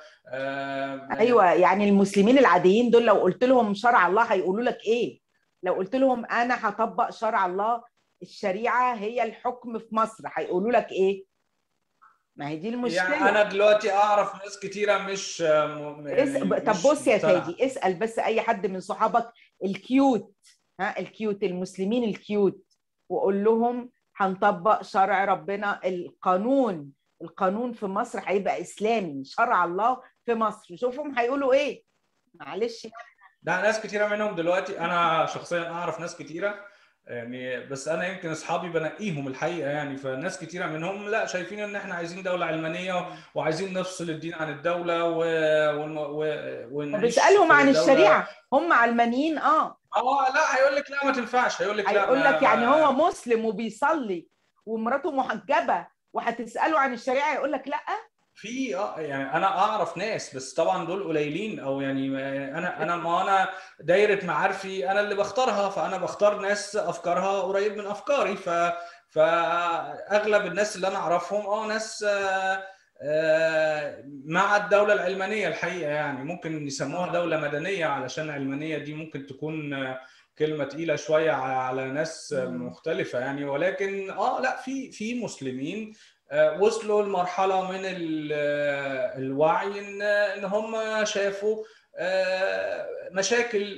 ايوه يعني المسلمين العاديين دول لو قلت لهم شرع الله هيقولوا لك ايه لو قلت لهم انا هطبق شرع الله الشريعه هي الحكم في مصر هيقولوا لك ايه ما هي دي المشكله يعني انا دلوقتي اعرف ناس كتيره مش يعني اسأل... طب بص يا فادي اسال بس اي حد من صحابك الكيوت ها الكيوت المسلمين الكيوت وقول لهم هنطبق شرع ربنا القانون القانون في مصر هيبقى اسلامي شرع الله في مصر شوفهم هيقولوا ايه معلش لا ناس كتيره منهم دلوقتي انا شخصيا اعرف ناس كتيره يعني بس انا يمكن اصحابي بنقيهم الحقيقه يعني فناس كتيره منهم لا شايفين ان احنا عايزين دوله علمانيه وعايزين نفصل الدين عن الدوله و, و... و... بيسالهم عن الشريعه هم علمانيين اه اه لا هيقول لك لا ما تنفعش هيقول لك لا هيقول لك يعني هو مسلم وبيصلي ومراته محجبه وهتساله عن الشريعه يقول لك لا في اه يعني انا اعرف ناس بس طبعا دول قليلين او يعني انا انا ما انا دايره معارفي انا اللي بختارها فانا بختار ناس افكارها قريب من افكاري ف فاغلب الناس اللي انا اعرفهم اه ناس آه آه مع الدولة العلمانية الحقيقة يعني ممكن يسموها دولة مدنية علشان علمانية دي ممكن تكون كلمة تقيلة شوية على ناس مختلفة يعني ولكن اه لا في في مسلمين وصلوا لمرحلة من الوعي ان ان هم شافوا مشاكل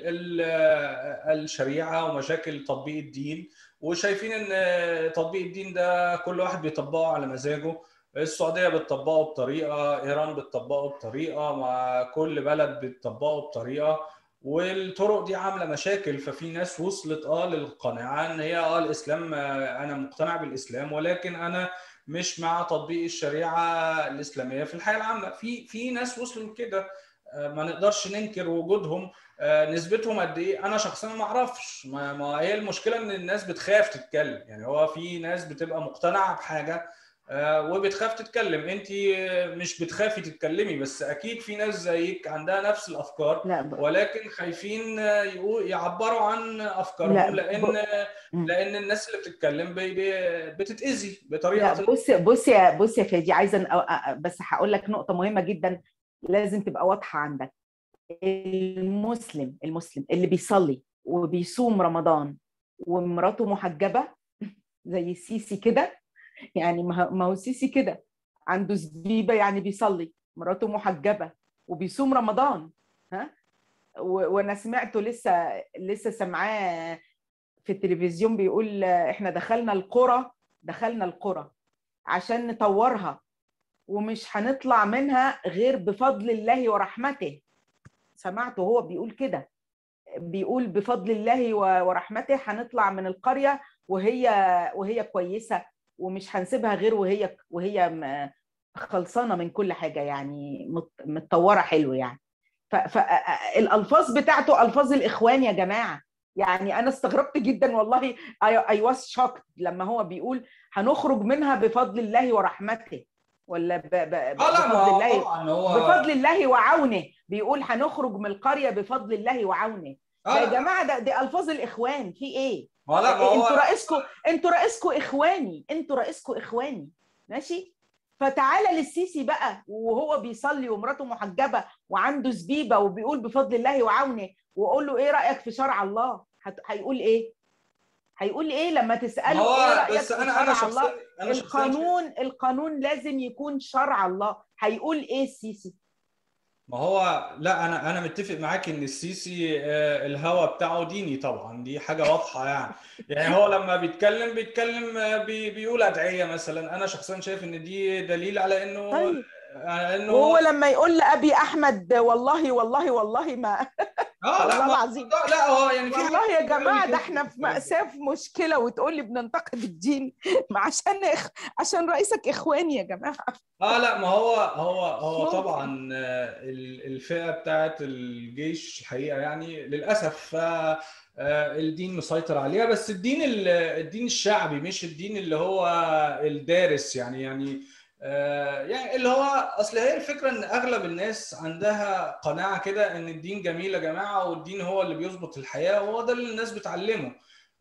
الشريعة ومشاكل تطبيق الدين وشايفين ان تطبيق الدين ده كل واحد بيطبقه على مزاجه السعودية بتطبقه بطريقة إيران بتطبقه بطريقة مع كل بلد بتطبقه بطريقة والطرق دي عامله مشاكل ففي ناس وصلت اه للقناعه ان هي اه الاسلام انا مقتنع بالاسلام ولكن انا مش مع تطبيق الشريعه الاسلاميه في الحياه العامه في في ناس وصلوا لكده ما نقدرش ننكر وجودهم نسبتهم قد ايه انا شخصيا ما اعرفش ما, ما هي المشكله ان الناس بتخاف تتكلم يعني هو في ناس بتبقى مقتنعه بحاجه وبتخاف تتكلم انت مش بتخافي تتكلمي بس اكيد في ناس زيك عندها نفس الافكار لا ب... ولكن خايفين يعبروا عن افكارهم لا لان ب... لان الناس اللي بتتكلم بتتاذي بطريقه لا بص بص يا بص يا فادي عايزه بس هقول لك نقطه مهمه جدا لازم تبقى واضحه عندك المسلم المسلم اللي بيصلي وبيصوم رمضان ومراته محجبه زي السيسي كده يعني ما هو السيسي كده عنده زبيبه يعني بيصلي مراته محجبه وبيصوم رمضان ها وانا سمعته لسه لسه سامعاه في التلفزيون بيقول احنا دخلنا القرى دخلنا القرى عشان نطورها ومش هنطلع منها غير بفضل الله ورحمته سمعته هو بيقول كده بيقول بفضل الله ورحمته هنطلع من القريه وهي وهي كويسه ومش هنسيبها غير وهي وهي خلصانه من كل حاجه يعني متطوره حلو يعني فالالفاظ بتاعته الفاظ الاخوان يا جماعه يعني انا استغربت جدا والله اي واز شوكت لما هو بيقول هنخرج منها بفضل الله ورحمته ولا ب... ب... بفضل الله هو... بفضل الله وعونه بيقول هنخرج من القريه بفضل الله وعونه يا جماعه ده دي الفاظ الاخوان في ايه ما لا ما هو... انتوا رئيسكم انتوا رئيسكم اخواني انتوا رئيسكم اخواني ماشي فتعالى للسيسي بقى وهو بيصلي ومراته محجبه وعنده زبيبه وبيقول بفضل الله وعونه وقول له ايه رايك في شرع الله هيقول ايه هيقول ايه لما تساله هو ايه رايك بس في انا شرع انا شخصيا الله انا شخصيا القانون القانون لازم يكون شرع الله هيقول ايه السيسي ما هو لا انا انا متفق معاك ان السيسي آه، الهوى بتاعه ديني طبعا دي حاجه واضحه يعني يعني هو لما بيتكلم بيتكلم آه، بي بيقول ادعيه مثلا انا شخصيا شايف ان دي دليل على انه طيب. على انه وهو لما يقول لابي احمد والله والله والله ما اه لا والله ما- العظيم لا هو يعني في والله يا حاجات كتير جماعه قوي ده كده. احنا في مأساة في مشكله وتقول لي بننتقد الدين ما عشان إخ... عشان رئيسك اخواني يا جماعه اه لا ما هو هو هو ممكن. طبعا آه، ال- الفئه بتاعت الجيش الحقيقه يعني للاسف آه، آه، الدين مسيطر عليها بس الدين ال- الدين الشعبي مش الدين اللي هو الدارس يعني يعني آه، يعني اللي هو اصل هي الفكره ان اغلب الناس عندها قناعه كده ان الدين جميل يا جماعه والدين هو اللي بيظبط الحياه وهو ده اللي الناس بتعلمه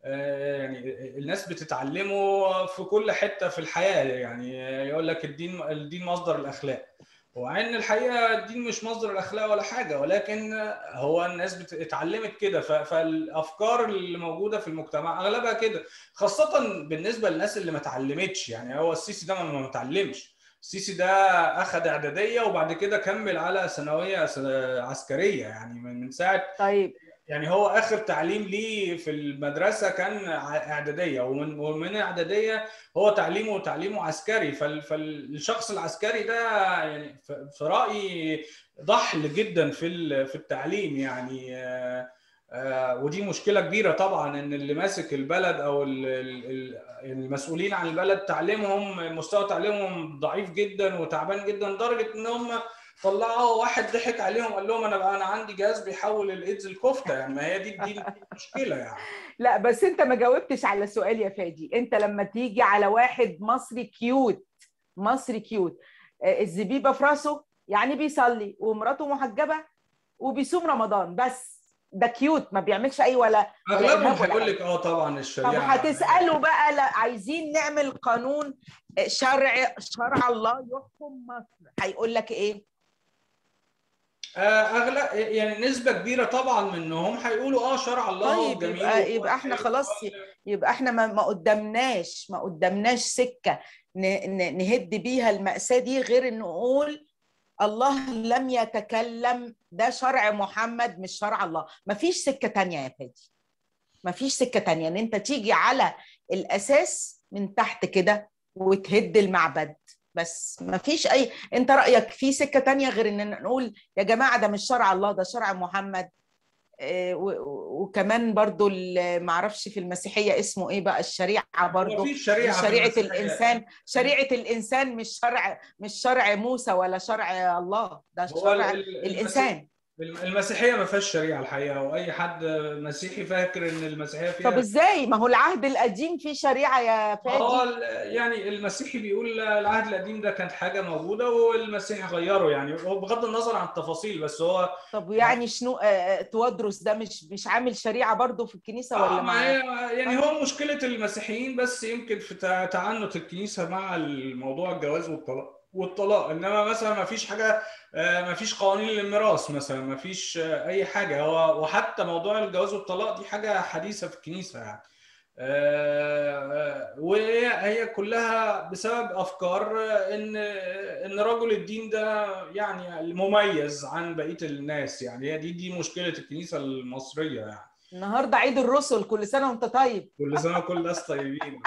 آه، يعني الناس بتتعلمه في كل حته في الحياه يعني يقول لك الدين الدين مصدر الاخلاق ومع ان الحقيقه الدين مش مصدر الاخلاق ولا حاجه ولكن هو الناس بت- اتعلمت كده ف- فالافكار اللي موجوده في المجتمع اغلبها كده خاصه بالنسبه للناس اللي ما اتعلمتش يعني هو السيسي ده ما ما اتعلمش السيسي ده اخذ اعداديه وبعد كده كمل على ثانويه س- عسكريه يعني من من ساعه طيب يعني هو اخر تعليم ليه في المدرسه كان ع- اعداديه ومن ومن اعداديه هو تعليمه تعليمه عسكري فال- فالشخص العسكري ده يعني ف- في رايي ضحل جدا في ال- في التعليم يعني آه، آه، ودي مشكله كبيره طبعا ان اللي ماسك البلد او ال- ال- ال- المسؤولين عن البلد تعليمهم مستوى تعليمهم ضعيف جدا وتعبان جدا لدرجه ان هم طلعوا واحد ضحك عليهم قال لهم انا بقى انا عندي جهاز بيحول الايدز لكفته يعني ما هي دي دي دي المشكله يعني لا بس انت ما جاوبتش على سؤال يا فادي انت لما تيجي على واحد مصري كيوت مصري كيوت آه، الزبيبه في راسه يعني بيصلي ومراته محجبه وبيصوم رمضان بس ده كيوت ما بيعملش اي ولا ولا اغلبهم إرهاب ولا هيقول حاجة. لك اه طبعا طب الشريعه هتساله بقى لا عايزين نعمل قانون شرع شرع الله يحكم مصر هيقول لك ايه آه، اغلب يعني نسبه كبيره طبعا منهم هيقولوا اه شرع الله طيب جميل يبقى يبقى احنا خلاص يبقى احنا ما ما قدامناش ما قدامناش سكه ن- ن- نهد بيها المأساة دي غير ان نقول الله لم يتكلم ده شرع محمد مش شرع الله ما فيش سكه تانية يا فادي ما فيش سكه تانية ان انت تيجي على الاساس من تحت كده وتهد المعبد بس ما فيش اي انت رايك في سكه تانية غير ان نقول يا جماعه ده مش شرع الله ده شرع محمد آه، و- و- وكمان برضو ال- معرفش في المسيحية اسمه ايه بقى الشريعة برضو مفيش دي شريعه في شريعة المسيحية. الإنسان شريعة الإنسان مش شرع مش شرع موسى ولا شرع الله ده هو شرع ال- ال- الإنسان المسيحيه ما فيهاش شريعه الحقيقه واي حد مسيحي فاكر ان المسيحيه فيها طب ازاي ما هو العهد القديم فيه شريعة يا اه فادي ال- يعني المسيحي بيقول العهد القديم ده كانت حاجه موجوده والمسيح غيره يعني هو بغض النظر عن التفاصيل بس هو طب يعني شنو آه، آه، توادرس ده مش مش عامل شريعة برضو في الكنيسة آه ولا ما ما هي يعني هو مشكله المسيحيين بس يمكن في تع- تعنت الكنيسه مع الموضوع الجواز والطلاق والطلاق انما مثلا ما فيش حاجه آه، ما فيش قوانين للميراث مثلا ما فيش آه، اي حاجه هو وحتى موضوع الجواز والطلاق دي حاجه حديثه في الكنيسه يعني آه، آه، وهي هي كلها بسبب افكار آه، ان ان رجل الدين ده يعني مميز عن بقيه الناس يعني هي دي دي مشكله الكنيسه المصريه يعني النهارده عيد الرسل كل سنة وانت طيب كل سنه وكل الناس طيبين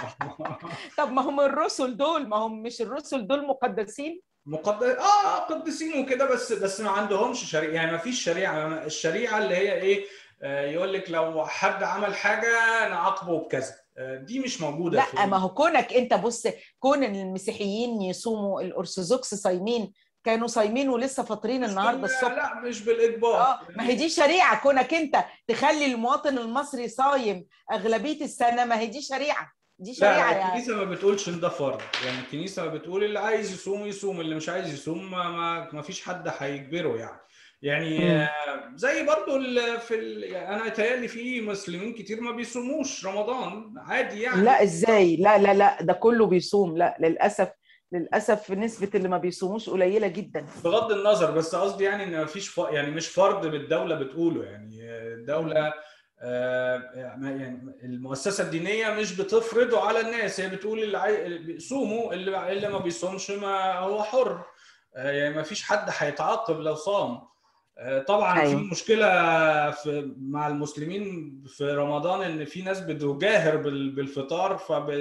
طب ما هم الرسل دول ما هم مش الرسل دول مقدسين مقدس اه قديسين وكده بس بس ما عندهمش شريعه يعني ما فيش شريعه الشريعه اللي هي ايه آه، يقول لك لو حد عمل حاجه نعاقبه بكذا آه، دي مش موجوده لا في ما هو كونك انت بص كون ان المسيحيين يصوموا الارثوذكس صايمين كانوا صايمين ولسه فاطرين مش النهارده بال- الصبح لا مش بالاجبار اه ما هي دي شريعه كونك انت تخلي المواطن المصري صايم اغلبيه السنه ما هي دي شريعه دي لا شريعه لا يعني الكنيسه ما بتقولش ان ده فرض يعني الكنيسه بتقول اللي عايز يصوم يصوم اللي مش عايز يصوم ما, ما, ما فيش حد هيجبره يعني يعني مم. آه، زي برضو ال- في ال... يعني انا يتهيألي في مسلمين كتير ما بيصوموش رمضان عادي يعني لا ازاي لا لا لا ده كله بيصوم لا للاسف للاسف نسبه اللي ما بيصوموش قليله جدا بغض النظر بس قصدي يعني ان مفيش ف... يعني مش فرض بالدوله بتقوله يعني الدوله آه، يعني المؤسسه الدينيه مش بتفرضه على الناس هي بتقول اللي عاي... صوموا اللي اللي ما بيصومش ما هو حر آه، يعني ما فيش حد هيتعاقب لو صام آه، طبعا أيوة. في مشكله في مع المسلمين في رمضان ان في ناس بتجاهر بال- بالفطار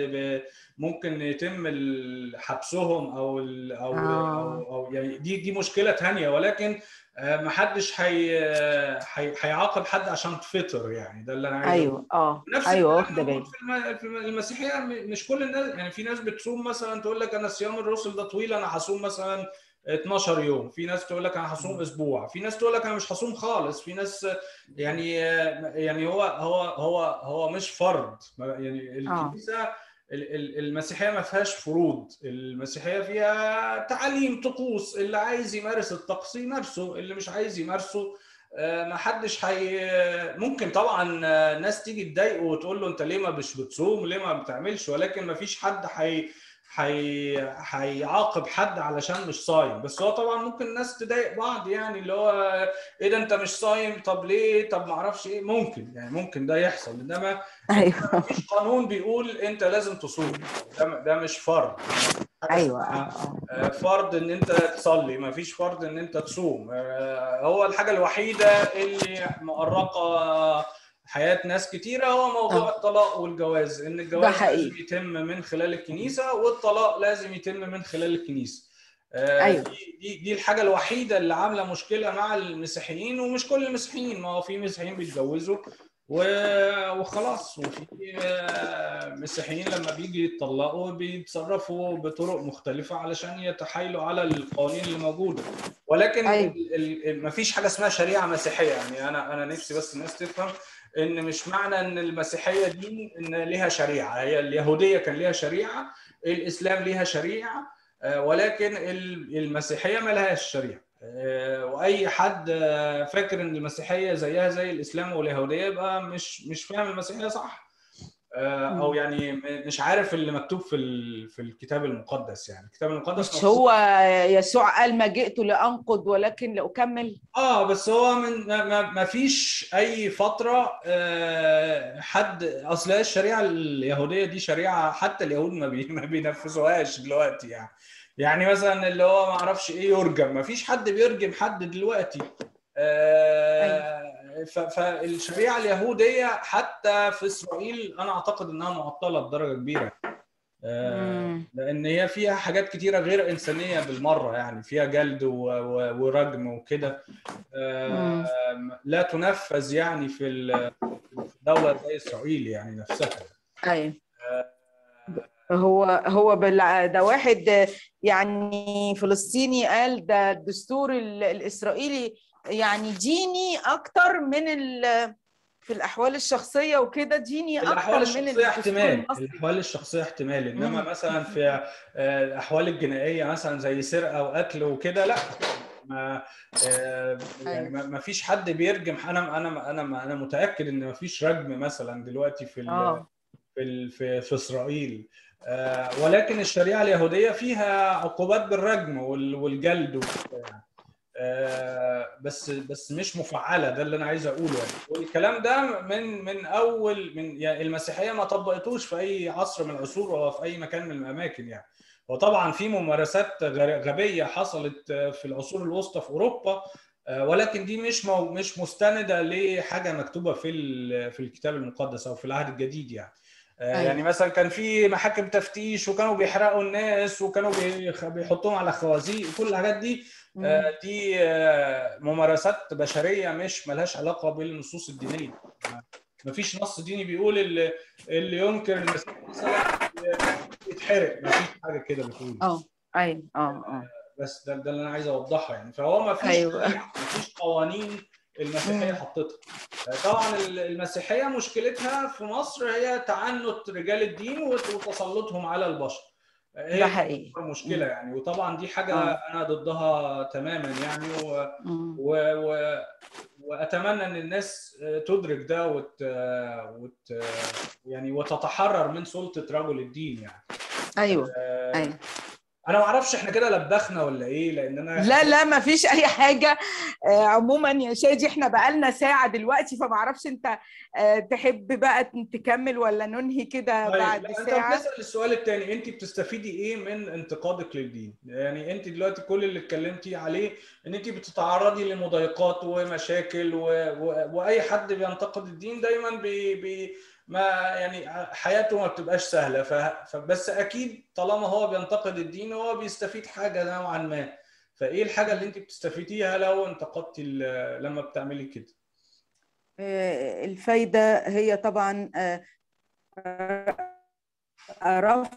فممكن يتم ال- حبسهم او ال- او آه. او, أو يعني دي دي مشكله ثانيه ولكن آه، محدش هي هي- هيعاقب حد عشان فطر يعني ده اللي انا عايز ايوه اه نفس ايوه الكلام واخده موجود بالي في الم- في الم- المسيحيه م- مش كل الناس يعني في ناس بتصوم مثلا تقول لك انا صيام الرسل ده طويل انا هصوم مثلا 12 يوم في ناس تقول لك انا هصوم اسبوع في ناس تقول لك انا مش هصوم خالص في ناس يعني يعني هو هو هو هو مش فرض يعني الكنيسه ال- ال- المسيحيه ما فيهاش فروض المسيحيه فيها تعاليم طقوس اللي عايز يمارس الطقس يمارسه اللي مش عايز يمارسه آه، ما حدش هي ممكن طبعا آه، ناس تيجي تضايقه وتقول له انت ليه ما مش بتصوم ليه ما بتعملش ولكن ما فيش حد هي هي هيعاقب حد علشان مش صايم بس هو طبعا ممكن الناس تضايق بعض يعني اللي هو ايه ده انت مش صايم طب ليه طب ما اعرفش ايه ممكن يعني ممكن ده يحصل انما ايوه ما فيش قانون بيقول انت لازم تصوم ده ده مش فرض حاجة ايوه اسمها آه، آه، فرض ان انت تصلي ما فيش فرض ان انت تصوم آه، هو الحاجه الوحيده اللي مؤرقه حياه ناس كتيره هو موضوع آه. الطلاق والجواز ان ده الجواز حقيقي. لازم يتم من خلال الكنيسه والطلاق لازم يتم من خلال الكنيسه آه، أيوة. دي دي دي الحاجه الوحيده اللي عامله مشكله مع المسيحيين ومش كل المسيحيين ما هو في مسيحيين بيتجوزوا و- وخلاص وفي آه، مسيحيين لما بيجي يتطلقوا بيتصرفوا بطرق مختلفة علشان يتحايلوا على القوانين اللي موجودة ولكن أيوة. ال- ال- مفيش حاجة اسمها شريعة مسيحية يعني أنا أنا نفسي بس الناس تفهم إن مش معنى إن المسيحية دين إن ليها شريعة هي اليهودية كان ليها شريعة الإسلام ليها شريعة آه، ولكن ال- المسيحية ما لهاش شريعة آه، واي حد آه، فاكر ان المسيحيه زيها زي الاسلام واليهوديه يبقى مش مش فاهم المسيحيه صح آه، او يعني م- مش عارف اللي مكتوب في ال- في الكتاب المقدس يعني الكتاب المقدس مش مكتوب- هو يسوع قال ما جئت لانقض ولكن لاكمل اه بس هو من ما, ما, ما فيش اي فتره آه، حد اصل هي الشريعه اليهوديه دي شريعه حتى اليهود ما, بي ما بينفذوهاش دلوقتي يعني يعني مثلا اللي هو ما اعرفش ايه يرجم ما فيش حد بيرجم حد دلوقتي آه، ف- فالشريعه اليهوديه حتى في اسرائيل انا اعتقد انها معطله بدرجه كبيره لان هي فيها حاجات كتيره غير انسانيه بالمره يعني فيها جلد ورجم وكده لا تنفذ يعني في دوله زي اسرائيل يعني نفسها ايوه هو هو ده واحد يعني فلسطيني قال ده الدستور الاسرائيلي يعني ديني اكتر من في الاحوال الشخصيه وكده ديني اكتر الاحوال الشخصيه احتمال الاحوال الشخصيه احتمال انما مم. مثلا في الاحوال الجنائيه مثلا زي سرقه وقتل وكده لا ما يعني ما فيش حد بيرجم انا انا انا انا متاكد ان ما فيش رجم مثلا دلوقتي في في في, في اسرائيل ولكن الشريعه اليهوديه فيها عقوبات بالرجم والجلد وكده يعني بس بس مش مفعله ده اللي انا عايز اقوله يعني والكلام ده من من اول من يعني المسيحيه ما طبقتوش في اي عصر من العصور ولا في اي مكان من الاماكن يعني وطبعا في ممارسات غبيه حصلت في العصور الوسطى في اوروبا ولكن دي مش مو مش مستنده لحاجه مكتوبه في في الكتاب المقدس او في العهد الجديد يعني أيوة. يعني مثلا كان في محاكم تفتيش وكانوا بيحرقوا الناس وكانوا بيحطوهم على خوازيق كل الحاجات دي دي ممارسات بشريه مش ملهاش علاقه بالنصوص الدينيه ما فيش نص ديني بيقول اللي, اللي ينكر المسيح مثلا يتحرق ما فيش حاجه كده بتقول اه ايوه اه اه بس ده, ده اللي انا عايز اوضحه يعني فهو ما فيش أيوة. ما فيش قوانين المسيحيه حطتها طبعا المسيحيه مشكلتها في مصر هي تعنت رجال الدين وتسلطهم على البشر ده حقيقي مشكله يعني وطبعا دي حاجه آه. انا ضدها تماما يعني و... و... و... واتمنى ان الناس تدرك ده وت... وت... يعني وتتحرر من سلطه رجل الدين يعني ايوه آه... ايوه انا ما اعرفش احنا كده لبخنا ولا ايه لان انا لا لا ما فيش اي حاجه آه عموما يا شادي احنا بقالنا ساعه دلوقتي فما اعرفش انت آه تحب بقى تكمل ولا ننهي كده طيب بعد لا ساعه انت بتسال السؤال الثاني انت بتستفيدي ايه من انتقادك للدين يعني انت دلوقتي كل اللي اتكلمتي عليه ان انت بتتعرضي لمضايقات ومشاكل و... و... واي حد بينتقد الدين دايما بي... بي... ما يعني حياته ما بتبقاش سهله فبس اكيد طالما هو بينتقد الدين هو بيستفيد حاجه نوعا ما فايه الحاجه اللي انت بتستفيديها لو انتقدتي لما بتعملي كده الفايده هي طبعا رفض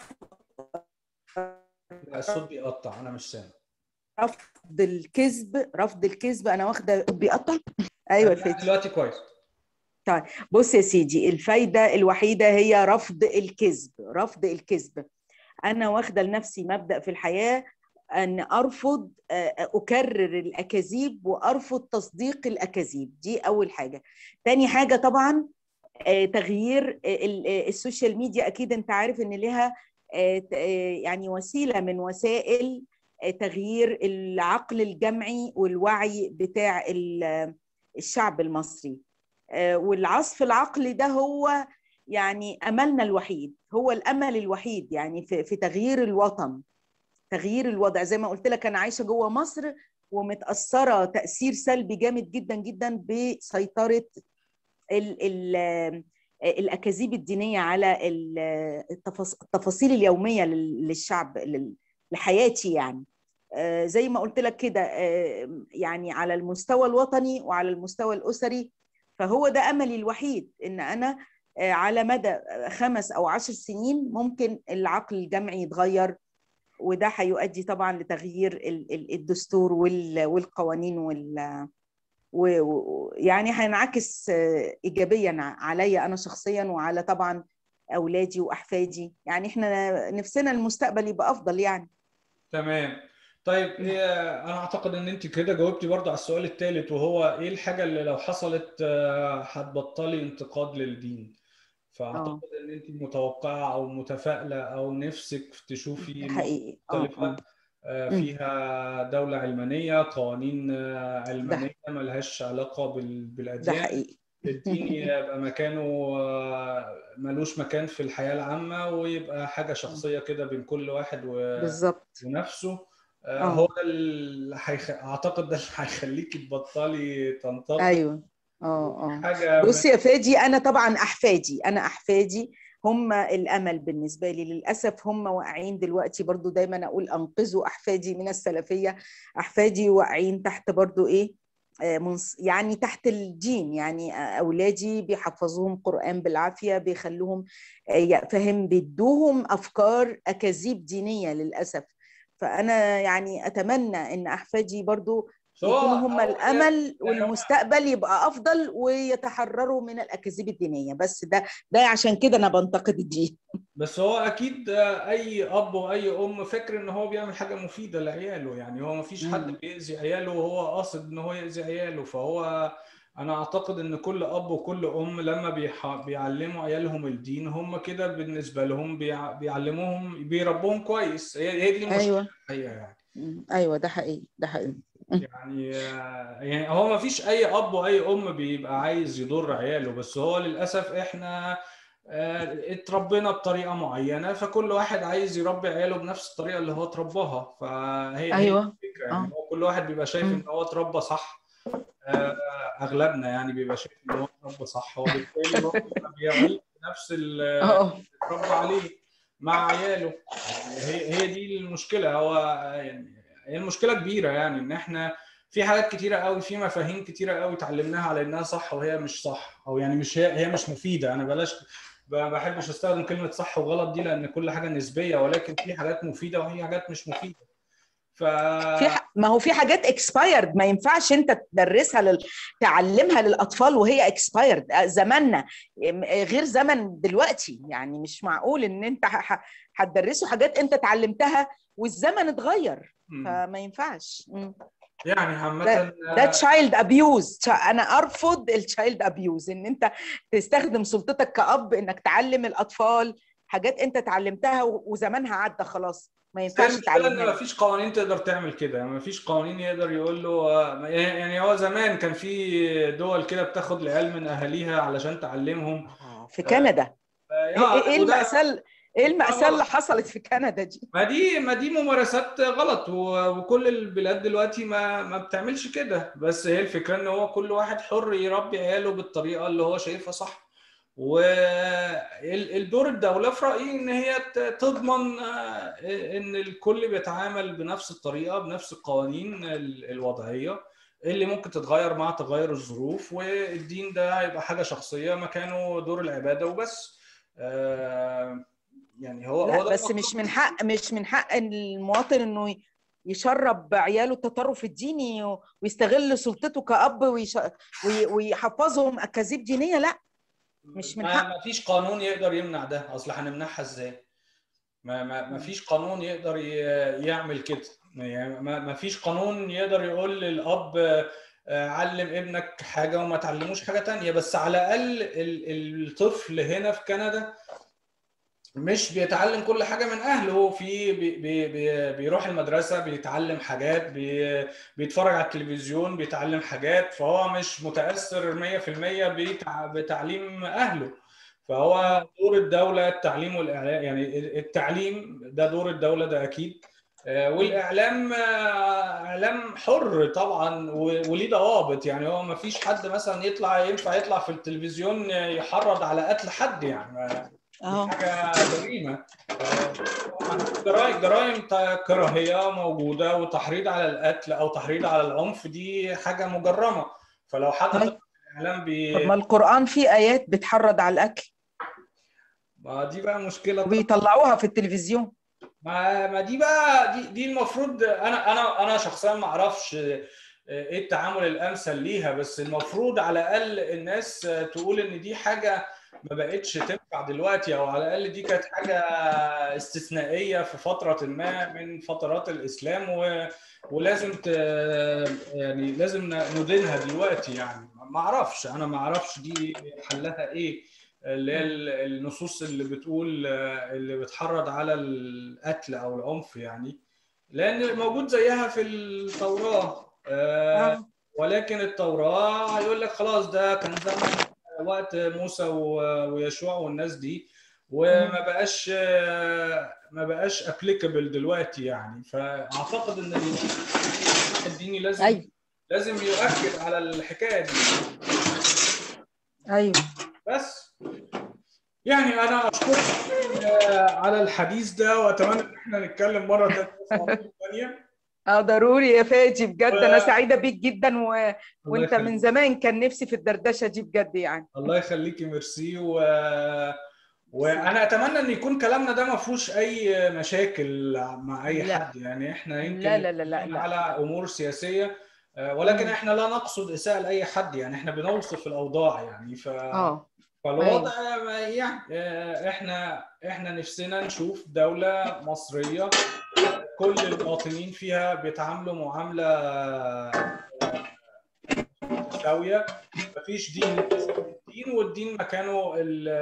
الصوت بيقطع انا مش سامع رفض الكذب رفض الكذب انا واخده بيقطع ايوه الفايده دلوقتي كويس طيب بص يا سيدي الفايدة الوحيدة هي رفض الكذب رفض الكذب أنا واخدة لنفسي مبدأ في الحياة أن أرفض أكرر الأكاذيب وأرفض تصديق الأكاذيب دي أول حاجة تاني حاجة طبعا تغيير السوشيال ميديا أكيد أنت عارف أن لها يعني وسيلة من وسائل تغيير العقل الجمعي والوعي بتاع الشعب المصري والعصف العقلي ده هو يعني املنا الوحيد هو الامل الوحيد يعني في, في تغيير الوطن تغيير الوضع زي ما قلت لك انا عايشه جوه مصر ومتاثره تاثير سلبي جامد جدا جدا بسيطره ال ال الاكاذيب الدينيه على التفاصيل اليوميه للشعب لحياتي يعني زي ما قلت لك كده يعني على المستوى الوطني وعلى المستوى الاسري فهو ده املي الوحيد ان انا على مدى خمس او عشر سنين ممكن العقل الجمعي يتغير وده هيؤدي طبعا لتغيير الدستور والقوانين وال ويعني هينعكس ايجابيا عليا انا شخصيا وعلى طبعا اولادي واحفادي يعني احنا نفسنا المستقبل يبقى افضل يعني تمام طيب إيه انا اعتقد ان انت كده جاوبتي برضه على السؤال الثالث وهو ايه الحاجه اللي لو حصلت هتبطلي انتقاد للدين فاعتقد أوه. ان انت متوقعه او متفائله او نفسك تشوفي حقيقي مختلفه فيها دوله علمانيه قوانين علمانيه ملهاش علاقه بالاديان ده حقيقي الدين يبقى مكانه ملوش مكان في الحياه العامه ويبقى حاجه شخصيه كده بين كل واحد و... بالظبط ونفسه أوه. هو ده اللي حيخ... اعتقد ده اللي هيخليكي تبطلي تنتقد ايوه اه اه بص يا فادي انا طبعا احفادي انا احفادي هم الامل بالنسبه لي للاسف هم واقعين دلوقتي برضو دايما اقول انقذوا احفادي من السلفيه احفادي واقعين تحت برضو ايه يعني تحت الدين يعني اولادي بيحفظوهم قران بالعافيه بيخلوهم فهم بيدوهم افكار اكاذيب دينيه للاسف فانا يعني اتمنى ان احفادي برضو يكونوا هم الامل والمستقبل يبقى افضل ويتحرروا من الاكاذيب الدينيه بس ده ده عشان كده انا بنتقد الدين بس هو اكيد اي اب واي ام فاكر ان هو بيعمل حاجه مفيده لعياله يعني هو ما فيش حد بيأذي عياله وهو قاصد ان هو يأذي عياله فهو انا اعتقد ان كل اب وكل ام لما بيح... بيعلموا عيالهم الدين هم كده بالنسبه لهم بيع... بيعلموهم بيربوهم كويس هي دي المشكله أيوة. الحقيقه يعني ايوه ده حقيقي ده حقيقي يعني يعني هو ما فيش اي اب واي ام بيبقى عايز يضر عياله بس هو للاسف احنا اتربينا بطريقه معينه فكل واحد عايز يربي عياله بنفس الطريقه اللي هو اترباها فهي ايوه هي الفكره يعني هو كل واحد بيبقى شايف ان هو اتربى صح اغلبنا يعني بيبقى شايف ان هو اتربى صح وبالتالي هو بيعيد نفس اللي اتربى عليه مع عياله هي هي دي المشكله هو يعني هي المشكله كبيره يعني ان احنا في حاجات كتيره قوي في مفاهيم كتيره قوي اتعلمناها على انها صح وهي مش صح او يعني مش هي هي مش مفيده انا بلاش ما بحبش استخدم كلمه صح وغلط دي لان كل حاجه نسبيه ولكن في حاجات مفيده وفي حاجات مش مفيده ف في ح... ما هو في حاجات اكسبايرد ما ينفعش انت تدرسها لل... تعلمها للاطفال وهي اكسبايرد زماننا غير زمن دلوقتي يعني مش معقول ان انت ح... هتدرسوا حاجات انت اتعلمتها والزمن اتغير فما ينفعش يعني عامة ده تشايلد ابيوز انا ارفض التشايلد ابيوز ان انت تستخدم سلطتك كاب انك تعلم الاطفال حاجات انت اتعلمتها وزمانها عدى خلاص ما ينفعش تعلمها ما فيش قوانين تقدر تعمل كده ما فيش قوانين يقدر يقول له يعني هو زمان كان في دول كده بتاخد العيال من اهاليها علشان تعلمهم في كندا ايه المأساة ايه المأساة اللي حصلت في كندا دي؟ ما دي ما دي ممارسات غلط وكل البلاد دلوقتي ما ما بتعملش كده بس هي الفكرة ان هو كل واحد حر يربي عياله بالطريقة اللي هو شايفها صح والدور الدولة في رأيي ان هي تضمن ان الكل بيتعامل بنفس الطريقة بنفس القوانين الوضعية اللي ممكن تتغير مع تغير الظروف والدين ده هيبقى حاجة شخصية مكانه دور العبادة وبس يعني هو لا هو بس مش من حق مش من حق المواطن انه يشرب عياله التطرف الديني ويستغل سلطته كأب ويش... ويحفظهم اكاذيب دينيه لا مش من حق ما فيش قانون يقدر يمنع ده اصل هنمنعها ازاي ما ما ما فيش قانون يقدر يعمل كده يعني ما ما فيش قانون يقدر يقول للاب علم ابنك حاجه وما تعلموش حاجه تانية بس على الاقل الطفل هنا في كندا مش بيتعلم كل حاجه من اهله في بي بي بيروح المدرسه بيتعلم حاجات بي بيتفرج على التلفزيون بيتعلم حاجات فهو مش متاثر 100% بتعليم اهله فهو دور الدوله التعليم والاعلام يعني التعليم ده دور الدوله ده اكيد والاعلام اعلام حر طبعا وليه ضوابط يعني هو ما فيش حد مثلا يطلع ينفع يطلع في التلفزيون يحرض على قتل حد يعني اه حاجه جريمه جرائم جرائم كراهيه موجوده وتحريض على القتل او تحريض على العنف دي حاجه مجرمه فلو حد طيب. الاعلام بي طب ما القرآن فيه آيات بتحرض على الأكل ما دي بقى مشكله وبيطلعوها في التلفزيون ما ما دي بقى دي دي المفروض انا انا انا شخصيا ما اعرفش ايه التعامل الامثل ليها بس المفروض على الاقل الناس تقول ان دي حاجه ما بقتش تنفع دلوقتي او على الاقل دي كانت حاجه استثنائيه في فتره ما من فترات الاسلام و... ولازم ت... يعني لازم ندينها دلوقتي يعني ما اعرفش انا ما اعرفش دي حلها ايه اللي هي النصوص اللي بتقول اللي بتحرض على القتل او العنف يعني لان موجود زيها في التوراه آه ولكن التوراه هيقول لك خلاص ده كان زمن وقت موسى ويشوع والناس دي وما بقاش ما بقاش ابليكابل دلوقتي يعني فاعتقد ان الديني لازم أيوة. لازم يؤكد على الحكايه دي ايوه بس يعني انا اشكرك على الحديث ده واتمنى ان احنا نتكلم مره ثانيه اه ضروري يا فادي بجد و... انا سعيده بيك جدا و... وانت من زمان كان نفسي في الدردشه دي بجد يعني الله يخليكي ميرسي و... وانا اتمنى ان يكون كلامنا ده ما فيهوش اي مشاكل مع اي لا. حد يعني احنا يمكن لا لا لا لا, لا. على امور سياسيه ولكن احنا لا نقصد اساءه لاي حد يعني احنا بنوصف الاوضاع يعني ف اه فالوضع يعني احنا احنا نفسنا نشوف دوله مصريه كل المواطنين فيها بيتعاملوا معامله متساويه مفيش دين الدين والدين مكانه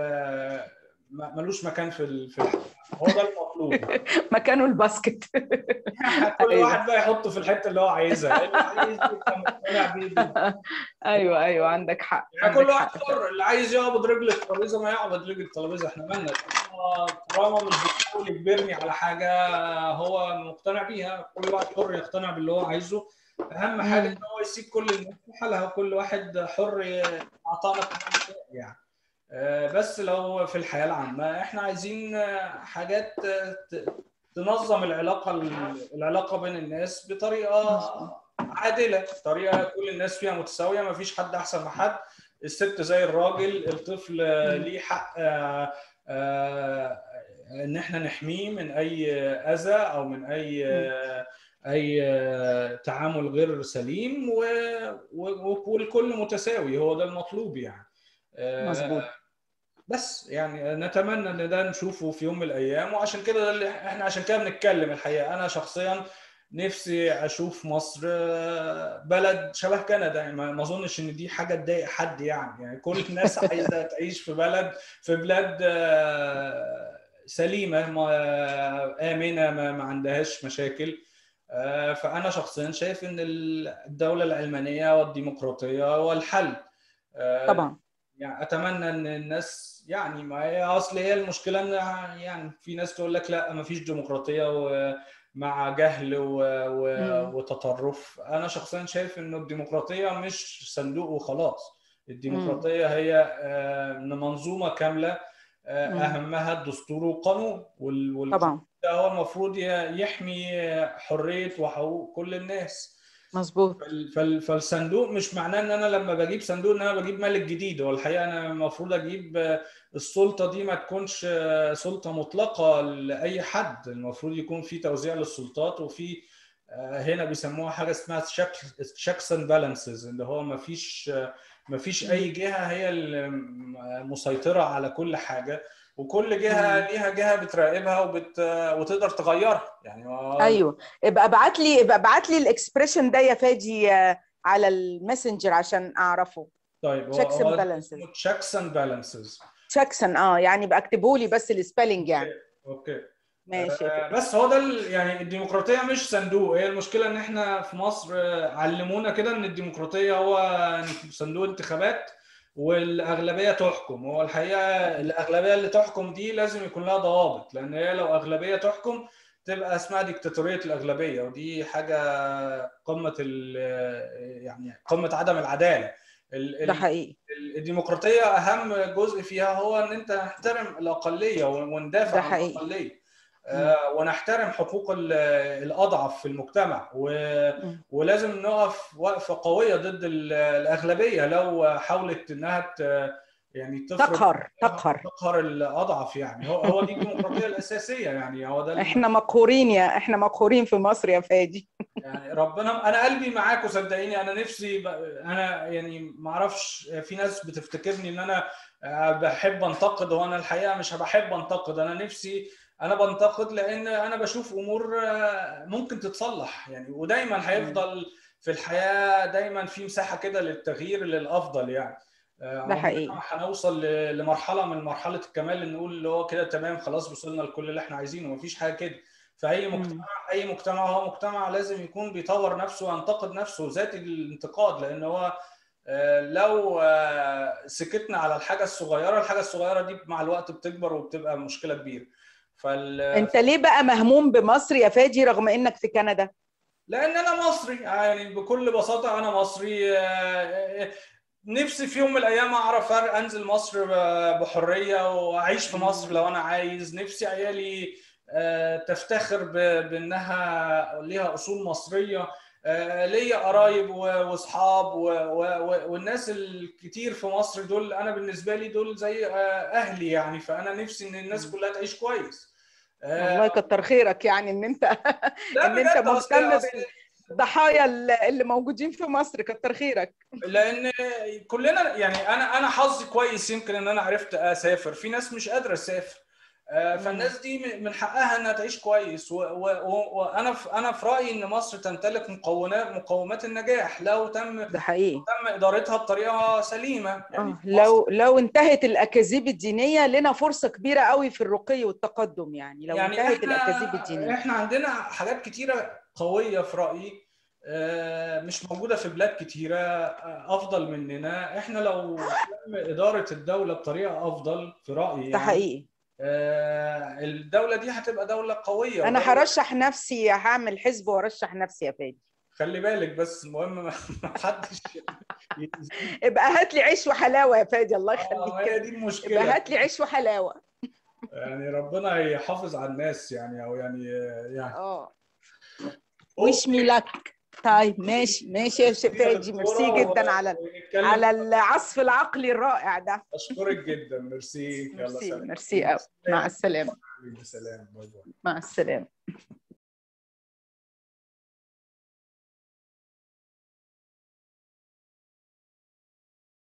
ملوش مكان في الحياه هو ده المطلوب مكانه الباسكت كل واحد بقى يحطه في الحته اللي هو عايزها اللي عايز يبقى مقتنع بيه ايوه ايوه عندك حق يعني كل واحد حر اللي عايز يقبض رجل الترابيزه ما يقبض رجل الترابيزه احنا مالنا طالما مش بيحاول يجبرني على حاجه هو مقتنع بيها كل واحد حر يقتنع باللي هو عايزه اهم حاجه ان هو يسيب كل الناس في حالها وكل واحد حر اعطانا يعني بس لو في الحياه العامه احنا عايزين حاجات تنظم العلاقه العلاقه بين الناس بطريقه عادله طريقه كل الناس فيها متساويه ما فيش حد احسن من حد الست زي الراجل الطفل ليه حق ان احنا نحميه من اي اذى او من اي اي تعامل غير سليم والكل متساوي هو ده المطلوب يعني مظبوط بس يعني نتمنى ان ده نشوفه في يوم من الايام وعشان كده ده اللي احنا عشان كده بنتكلم الحقيقه انا شخصيا نفسي اشوف مصر بلد شبه كندا يعني ما اظنش ان دي حاجه تضايق حد يعني يعني كل الناس عايزه تعيش في بلد في بلاد سليمه امنه ما عندهاش مشاكل فانا شخصيا شايف ان الدوله العلمانيه والديمقراطيه هو الحل طبعا يعني اتمنى ان الناس يعني ما هي اصل هي المشكله ان يعني في ناس تقول لك لا ما فيش ديمقراطيه ومع جهل و... و... وتطرف انا شخصيا شايف انه الديمقراطيه مش صندوق وخلاص الديمقراطيه هي منظومه كامله اهمها الدستور والقانون وال... طبعا ده هو المفروض يحمي حريه وحقوق كل الناس مظبوط فال... فالصندوق مش معناه ان انا لما بجيب صندوق ان انا بجيب ملك جديد هو الحقيقه انا المفروض اجيب السلطه دي ما تكونش سلطه مطلقه لاي حد المفروض يكون في توزيع للسلطات وفي هنا بيسموها حاجه اسمها تشيكس اند بالانسز اللي هو ما فيش ما فيش اي جهه هي المسيطره على كل حاجه وكل جهه ليها جهه بتراقبها وبت... وتقدر تغيرها يعني ايوه ابقى ابعت لي ابقى ابعت لي الاكسبريشن ده يا فادي على الماسنجر عشان اعرفه طيب تشيكس اند بالانسز تشيكس اند بالانسز تشيكس اه يعني يبقى اكتبوا لي بس السبيلنج يعني اوكي ماشي آه بس هو ده يعني الديمقراطيه مش صندوق هي المشكله ان احنا في مصر علمونا كده ان الديمقراطيه هو صندوق انتخابات والاغلبيه تحكم هو الحقيقه الاغلبيه اللي تحكم دي لازم يكون لها ضوابط لان هي لو اغلبيه تحكم تبقى اسمها ديكتاتوريه الاغلبيه ودي حاجه قمه يعني قمه عدم العداله ده حقيقي الديمقراطيه اهم جزء فيها هو ان انت نحترم الاقليه وندافع عن الاقليه آه ونحترم حقوق الاضعف في المجتمع و... ولازم نقف وقفه قويه ضد الاغلبيه لو حاولت انها ت... يعني تقهر تقهر تقهر الاضعف يعني هو هو دي الديمقراطيه الاساسيه يعني هو ده احنا مقهورين يا احنا مقهورين في مصر يا فادي يعني ربنا انا قلبي معاكم صدقيني انا نفسي ب... انا يعني ما اعرفش في ناس بتفتكرني ان انا بحب انتقد وانا الحقيقه مش بحب انتقد انا نفسي انا بنتقد لان انا بشوف امور ممكن تتصلح يعني ودايما هيفضل في الحياه دايما في مساحه كده للتغيير للافضل يعني ده حقيقي هنوصل لمرحله من مرحله الكمال اللي نقول اللي هو كده تمام خلاص وصلنا لكل اللي احنا عايزينه مفيش حاجه كده في اي مجتمع اي مجتمع هو مجتمع لازم يكون بيطور نفسه وينتقد نفسه ذات الانتقاد لان هو لو سكتنا على الحاجه الصغيره الحاجه الصغيره دي مع الوقت بتكبر وبتبقى مشكله كبيره فال... انت ليه بقى مهموم بمصر يا فادي رغم انك في كندا لان انا مصري يعني بكل بساطه انا مصري نفسي في يوم من الايام اعرف انزل مصر بحريه واعيش في مصر لو انا عايز نفسي عيالي تفتخر بانها ليها اصول مصريه ليا قرايب واصحاب والناس الكتير في مصر دول انا بالنسبه لي دول زي اهلي يعني فانا نفسي ان الناس كلها تعيش كويس الله يكتر خيرك يعني ان انت ان انت مهتم بالضحايا اللي موجودين في مصر كتر خيرك لان كلنا يعني انا انا حظي كويس يمكن ان انا عرفت اسافر في ناس مش قادره تسافر فالناس دي من حقها انها تعيش كويس وانا في انا في رايي ان مصر تمتلك مقومات مقومات النجاح لو تم ده حقيقي تم ادارتها بطريقه سليمه يعني لو لو انتهت الاكاذيب الدينيه لنا فرصه كبيره قوي في الرقي والتقدم يعني لو يعني انتهت احنا الاكاذيب الدينيه احنا عندنا حاجات كتيره قويه في رايي مش موجوده في بلاد كتيره افضل مننا احنا لو تم اداره الدوله بطريقه افضل في رايي يعني ده حقيقي الدوله دي هتبقى دوله قويه انا هرشح نفسي هعمل حزب وارشح نفسي يا فادي خلي بالك بس المهم ما حدش ابقى هات لي عيش وحلاوه يا فادي الله اه يخليك هي دي المشكله ابقى هات لي عيش وحلاوه يعني ربنا يحافظ على الناس يعني او يعني يعني اه وش مي لك طيب ماشي ماشي يا فادي ميرسي جدا على على العصف العقلي الرائع ده اشكرك جدا ميرسي يلا ميرسي سلام ميرسي قوي مع السلامه سلام باي باي مع السلامه